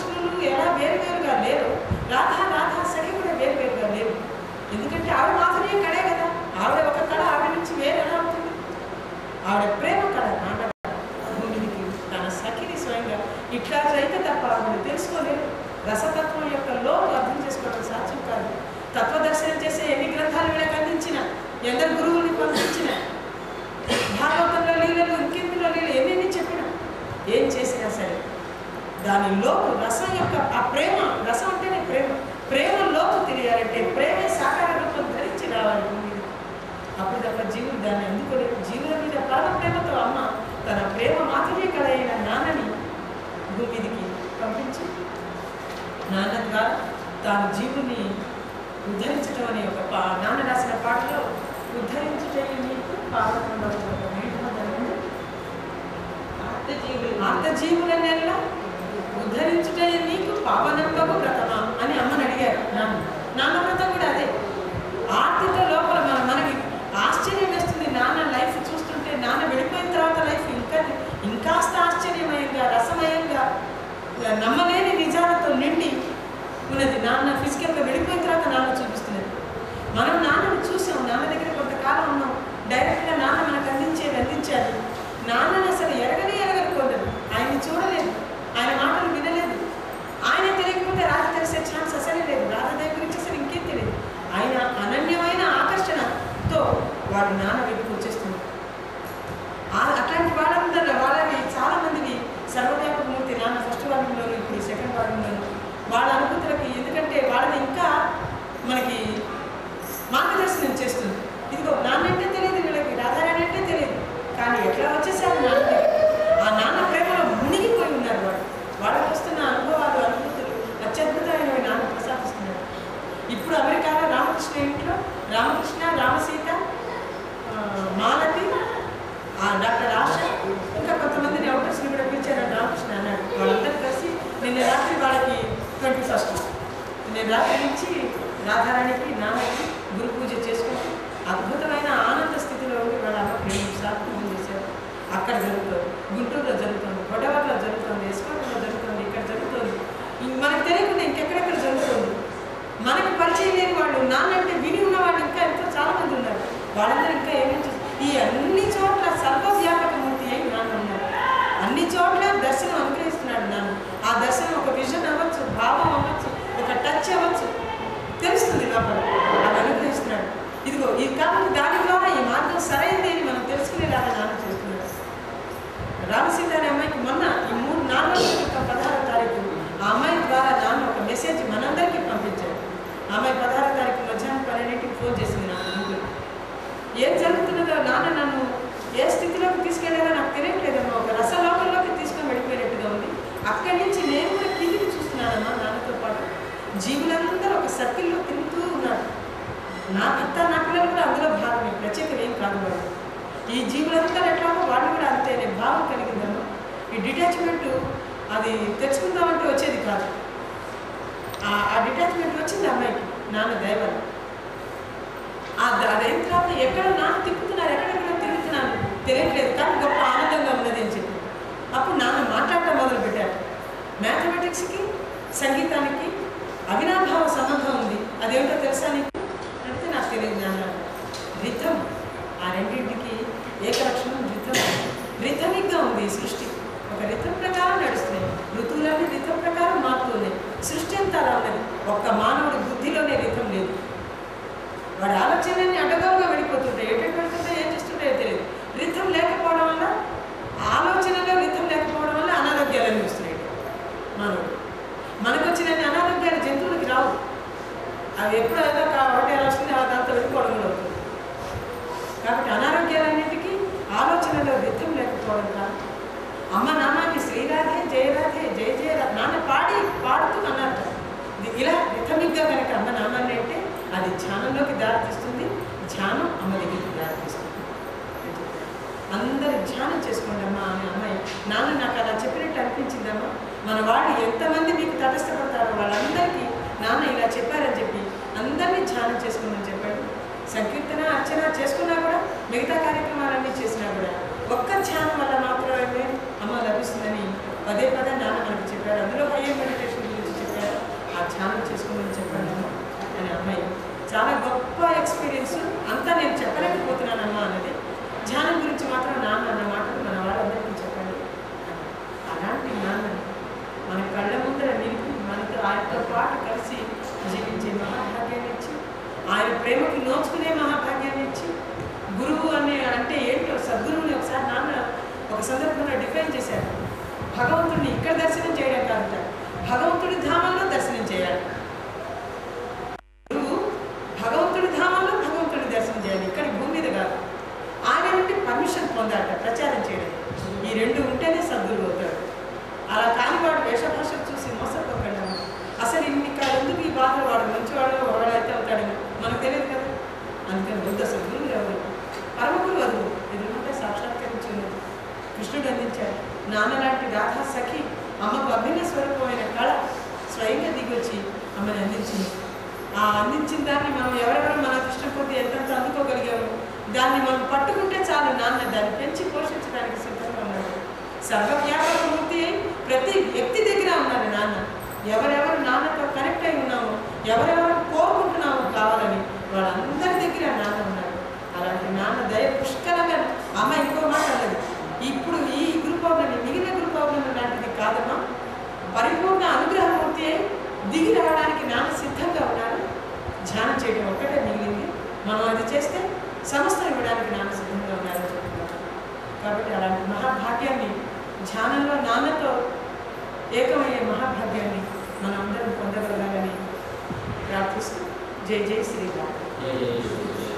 ఎలా వేరువేరుగా లేరు రాధా రాధా సఖి కూడా వేరువేరుగా లేరు ఎందుకంటే ఆవిడ మాధుర్యం కడే కదా ఆవిడ ఒక కళ ఆవిడ నుంచి వేరు ఎలా అవుతుంది ఆవిడ ప్రేమ కళ నాన్న భూమికి తన సఖిని స్వయంగా ఇట్లా అయితే తప్ప ఆవిడ తెలుసుకోలేరు రసతత్వం యొక్క లోపు అర్థం చేసుకోవడం సాధ్యం కాదు తత్వదర్శనం చేసే ఎన్ని గ్రంథాలు వీళ్ళకి అందించిన ఎందరు గురువుల్ని పంపించిన భాగవతంలో లీలలు ఇంకెందులో లీలలు ఎన్నెన్ని చెప్పినా ఏం చేసినా సరే దాని లోపు రసం యొక్క ఆ ప్రేమ రసం అంటేనే ప్రేమ ప్రేమ లోపు తెలియాలంటే ప్రేమే సాకార రూపం ధరించి రావాలి భూమి మీద. అప్పుడు తప్ప జీవులు దాన్ని అందుకోలేదు జీవుల మీద ప్రాణ ప్రేమతో అమ్మ తన ప్రేమ మాధుర్య కళ అయిన నాన్నని భూమి మీదికి పంపించి నాన్న ద్వారా తాను జీవుని ఉద్ధరించడం అనే ఒక పా నాన్న రాసిన పాటలో ఉద్ధరించుటై నీకు పాలన ఆత్మ జీవులనెల్ల ఉద్ధరించుటై నీకు పావనంబగు వ్రతమా అని అమ్మని అడిగారు నాన్న నాన్న వ్రతం కూడా అదే ఆర్థిక లోపల మన మనకి ఆశ్చర్యం వేస్తుంది నాన్న లైఫ్ చూస్తుంటే నాన్న వెళ్ళిపోయిన తర్వాత లైఫ్ ఇంకా ఇంకాస్త ఆశ్చర్యమయంగా రసమయంగా నమ్మలేని నిజాలతో నిండి ఉన్నది నాన్న ఫిజికల్గా వెళ్ళిపోయిన తర్వాత నాన్న చూపిస్తున్నది మనం నాన్నని చూసాం నాన్న దగ్గర కొంతకాలం ఉన్నాం డైరెక్ట్గా నాన్న మనకు అందించేది అందించాలి నాన్నని అసలు ఎరగనే ఎరగరు కొందరు ఆయన్ని చూడలేదు ఆయన మాటలు వినలేదు ఆయన తెలియకపోతే రాధ తెలిసే ఛాన్స్ అసలే లేదు రాధ దగ్గర గురించి అసలు ఇంకేం తెలియదు ఆయన అనన్యమైన ఆకర్షణతో వాడు నాన్న వైపుకి వచ్చేస్తుంది ఆ- అట్లాంటి వాళ్ళందరూ వాళ్ళవి చాలా మందివి సర్వవ్యాపక మూర్తి నాన్న ఫస్ట్ వారంలోను ఇప్పుడు సెకండ్ వారంలోను వాళ్ళ అనుభూతులకి ఎందుకంటే వాళ్ళని ఇంకా మనకి మార్గదర్శనం చేస్తుంది ఇదిగో నాన్నంటే తెలియదు వీళ్ళకి రాధారాణి అంటే తెలియదు కానీ ఎట్లా వచ్చేసారు నాన్న దగ్గరికి? ఆ నాన్న ప్రేమలో మునిగిపోయి ఉన్నారు వాళ్ళు వాళ్ళకి వస్తున్న అనుభవాలు అనుభూతులు అత్యద్భుతమైనవి నాన్న ప్రసాదిస్తున్నారు ఇప్పుడు అమెరికాలో రామకృష్ణ ఇంట్లో రామకృష్ణ రామసీత ఆ, మాలతి ఆ డాక్టర్ ఆశ ఇంకా కొంతమందిని అవుటర్స్ని కూడా పిలిచారు రామకృష్ణ అన్నాడు వాళ్ళందరూ కలిసి నిన్న రాత్రి వాళ్ళకి ట్వంటీ ఫస్ట్ నిన్న రాత్రి నుంచి రాధారాణికి నాన్నకి గురు పూజ చేసుకుంటూ అద్భుతమైన ఆనంద స్థితిలో ఉండి వాళ్ళ అమ్మకి రెండు సార్లు పూజ చేశారు అక్కడ జరుగుతుంది గుంటూరులో జరుగుతుంది గొడవలో జరుగుతుంది ఎస్కోటలో జరుగుతుంది ఇక్కడ జరుగుతుంది ఇంక మనకు తెలియకుండా ఇంకెక్కడెక్కడ జరుగుతుంది మనకి పరిచయం లేని వాళ్ళు నాన్నంటే విని ఉన్న వాళ్ళు ఇంకా ఎంతో చాలా మంది ఉన్నారు వాళ్ళందరూ ఇంకా ఏమేమి చేస్తారు ఈ అన్ని చోట్ల సర్వవ్యాపక మూర్తి అయి నాన్న ఉన్నారు అన్ని చోట్ల దర్శనం అనుగ్రహిస్తున్నాడు నాన్న ఆ దర్శనం ఒక విజన్ అవ్వచ్చు భావం అవ్వచ్చు ఒక టచ్ అవ్వచ్చు తెలుస్తుంది లోపల అది అనుగ్రహిస్తున్నాడు ఇదిగో ఇది కాబట్టి దాని ద్వారా ఈ మార్గం సరైనది అని మనం తెలుసుకునేలాగా నాన్న చేస్తున్నాడు రామసీత అనే అమ్మాయికి మొన్న ఈ మూడు నాలుగు రోజుల క్రితం పదహారో తారీఖు ఆ అమ్మాయి ద్వారా నాన్న ఒక మెసేజ్ మనందరికీ పంపించాడు ఆ అమ్మాయి పదహారో తారీఖు మధ్యాహ్నం పన్నెండింటికి ఫోన్ చేసింది నాకు ఇంట్లో ఏం జరుగుతున్నదో నాన్న నన్ను ఏ స్థితిలోకి తీసుకెళ్ళాలో నాకు తెలియట్లేదమ్మా ఒక రసలోకంలోకి తీసుకొని వెళ్ళిపోయినట్టుగా ఉంది అక్కడి నుంచి నేను కూడా కిందికి చూస్తున్నానమ్మా నాన్నతో పాటు జీవులందరూ ఒక సర్కిల్లో తిరుగుతూ ఉన్నారు నా భర్త నా పిల్లలు కూడా అందులో భాగమే ప్రత్యేకం ఏం కాదు వాళ్ళు ఈ జీవులంతా ఎట్లాగో వాళ్ళు కూడా అంతే అనే భావం కలిగిందమ్మా ఈ డిటాచ్మెంట్ అది తెచ్చుకుందామంటే వచ్చేది కాదు ఆ- ఆ డిటాచ్మెంట్ వచ్చింది అమ్మాయికి నాన్న దైవం ఆ ద- అదైన తర్వాత ఎక్కడ నాన్న తిప్పుతున్నారు ఎక్కడెక్కడ తిరుగుతున్నాను తెలియట్లేదు కానీ గొప్ప ఆనందంగా ఉన్నది అని చెప్పి అప్పుడు నాన్న మాట్లాడటం మొదలు పెట్టారు మ్యాథమెటిక్స్కి సంగీతానికి అవినాభావ సంబంధం ఉంది అదేమిటో తెలుసా నీకు అంటే నాకు తెలియదు నాన్న రిథం ఆ రెండింటికి ఏకలక్షణం రిథం రిథమిక్గా ఉంది ఈ సృష్టి ఒక రిథం ప్రకారం నడుస్తున్నాయి ఋతువులన్నీ రిథం ప్రకారం మారుతున్నాయి సృష్టి అంతా అలా ఉన్నది ఒక్క మానవుడి బుద్ధిలోనే రిథం లేదు వాడి ఆలోచనలన్నీ అడ్డగోలుగా వెళ్ళిపోతుంటాయి ఎటు వెళ్తుంటాయి ఏం చేస్తుంటాయో తెలియదు రిథం లేకపోవడం వల్ల ఆలోచనలో రిథం లేకపోవడం వల్ల అనారోగ్యాలు అనిపిస్తున్నాయి మానవుడు మనకు వచ్చిన అనారోగ్యాలు జంతువులకి రావు అవి ఎప్పుడు ఏదో ఒక ఒకటి వస్తుంది ఆ దాంతో వెళ్ళిపోవడం కూడా అవుతుంది కాబట్టి అనారోగ్యాలన్నిటికీ ఆలోచనలో రిథం లేకపోవడం కాదు అమ్మ నామాన్ని శ్రీరాధే జయరాధే జయ జయ రా- నాన్న పాడి పాడుతూ అన్నారు ఇది ఇలా రిథమిక్గా కనుక అమ్మ నామాన్ని అంటే అది ధ్యానంలోకి దారితీస్తుంది ధ్యానం అమ్మ దగ్గరికి దారితీస్తుంది అందరు ధ్యానం చేసుకోండి అమ్మా అని అమ్మాయి నాన్న నాకు అలా చెప్పినట్టు అనిపించిందమ్మా మన వాళ్ళు ఎంతమంది మీకు తటస్థపడతారో వాళ్ళందరికీ నాన్న ఇలా చెప్పారని చెప్పి అందరినీ ధ్యానం చేసుకోమని చెప్పాడు సంకీర్తన అర్చన చేసుకున్నా కూడా మిగతా కార్యక్రమాలన్నీ చేసినా కూడా ఒక్క ధ్యానం వల్ల మాత్రమే అమ్మ లభిస్తుందని పదే పదే నాన్న మనకు చెప్పారు అందులో హయ్యర్ మెడిటేషన్ గురించి ధ్యానం చేసుకోమని చెప్పానమ్మా అని అమ్మాయి చాలా గొప్ప ఎక్స్పీరియన్స్ అంతా నేను చెప్పలేకపోతున్నానమ్మా అన్నది ధ్యానం గురించి మాత్రం నాన్న అన్న మాటలు మన వాళ్ళందరికీ చెప్పండి అని. అలాంటి నాన్నని మన కళ్ళ ముందర నిలిపి మనతో ఆయనతో పాటు కలిసి జీవించే మహాభాగ్యాన్ని ఇచ్చి ఆయన ప్రేమకి నోచుకునే మహాభాగ్యాన్ని ఇచ్చి గురువు అనే అంటే ఏంటో సద్గురువుని ఒకసారి నాన్న ఒక సందర్భంలో డిఫైన్ చేశారు భగవంతుడిని ఇక్కడ దర్శనం చేయడం కాదుట భగవంతుడి ధామంలో దర్శనం చేయాలి గురువు భగవంతుడి ధామంలో భగవంతుడి దర్శనం చేయాలి ఇక్కడ భూమి మీద కాదు ఆయన నుండి పర్మిషన్ పొందాలట ప్రచారం చేయడం ఈ రెండు ఉంటేనే సద్గురువు అవుతాడు అలా కాని వాడు వేషభాష చూసి మోసపోకండి అమ్మ. అసలు ఇన్ని కా- ఎందుకు ఈ బాధలు వాడు మంచివాడు వాడైతే అవుతాడని మనకు తెలియదు కదా అందుకని బుద్ధ సద్గురువు ఎవరు పరమగురు అదుగు ఎదురుంటే సాక్షాత్కరించింది కృష్ణుడు అందించాడు నాన్న లాంటి రాధా సఖి అమ్మకు అభిన్న స్వరూపమైన కళ స్వయంగా దిగొచ్చి అమ్మని అందించింది ఆ అందించిన దాన్ని మనం ఎవరెవరు మన అదృష్టం కొద్ది ఎంతెంత అందుకోగలిగాము దాన్ని మనం పట్టుకుంటే చాలు నాన్న దాన్ని పెంచి పోషించడానికి సిద్ధంగా ఉన్నాడు సర్వవ్యాపక మూర్తి అయి ప్రతి వ్యక్తి దగ్గర ఉన్నాడు నాన్న ఎవరెవరు నాన్నతో కనెక్ట్ అయి ఉన్నామో ఎవరెవరు కోరుకుంటున్నామో కావాలని వాళ్ళందరి దగ్గర నాన్న ఉన్నాడు అలాంటి నాన్న దయ పుష్కలంగా అమ్మ ఇంకో మాట అన్నది ఇప్పుడు ఈ గురు పౌర్ణమి మిగిలిన గురు పౌర్ణమి లాంటిది కాదమ్మా పరిపూర్ణ అనుగ్రహమూర్తి అయి దిగి రావడానికి నాన్న సిద్ధంగా ఉన్నాడు ధ్యానం చేయడం ఒక్కటే మిగిలింది మనం అది చేస్తే సమస్తం ఇవ్వడానికి నాన్న సిద్ధంగా ఉన్నారని చెప్తున్నారు కాబట్టి అలాంటి మహాభాగ్యాన్ని ధ్యానంలో నాన్నతో ఏకమయ్యే మహాభాగ్యాన్ని మనం అందరం పొందగలగాలని ప్రార్థిస్తూ జై జై శ్రీరామ్ ఏ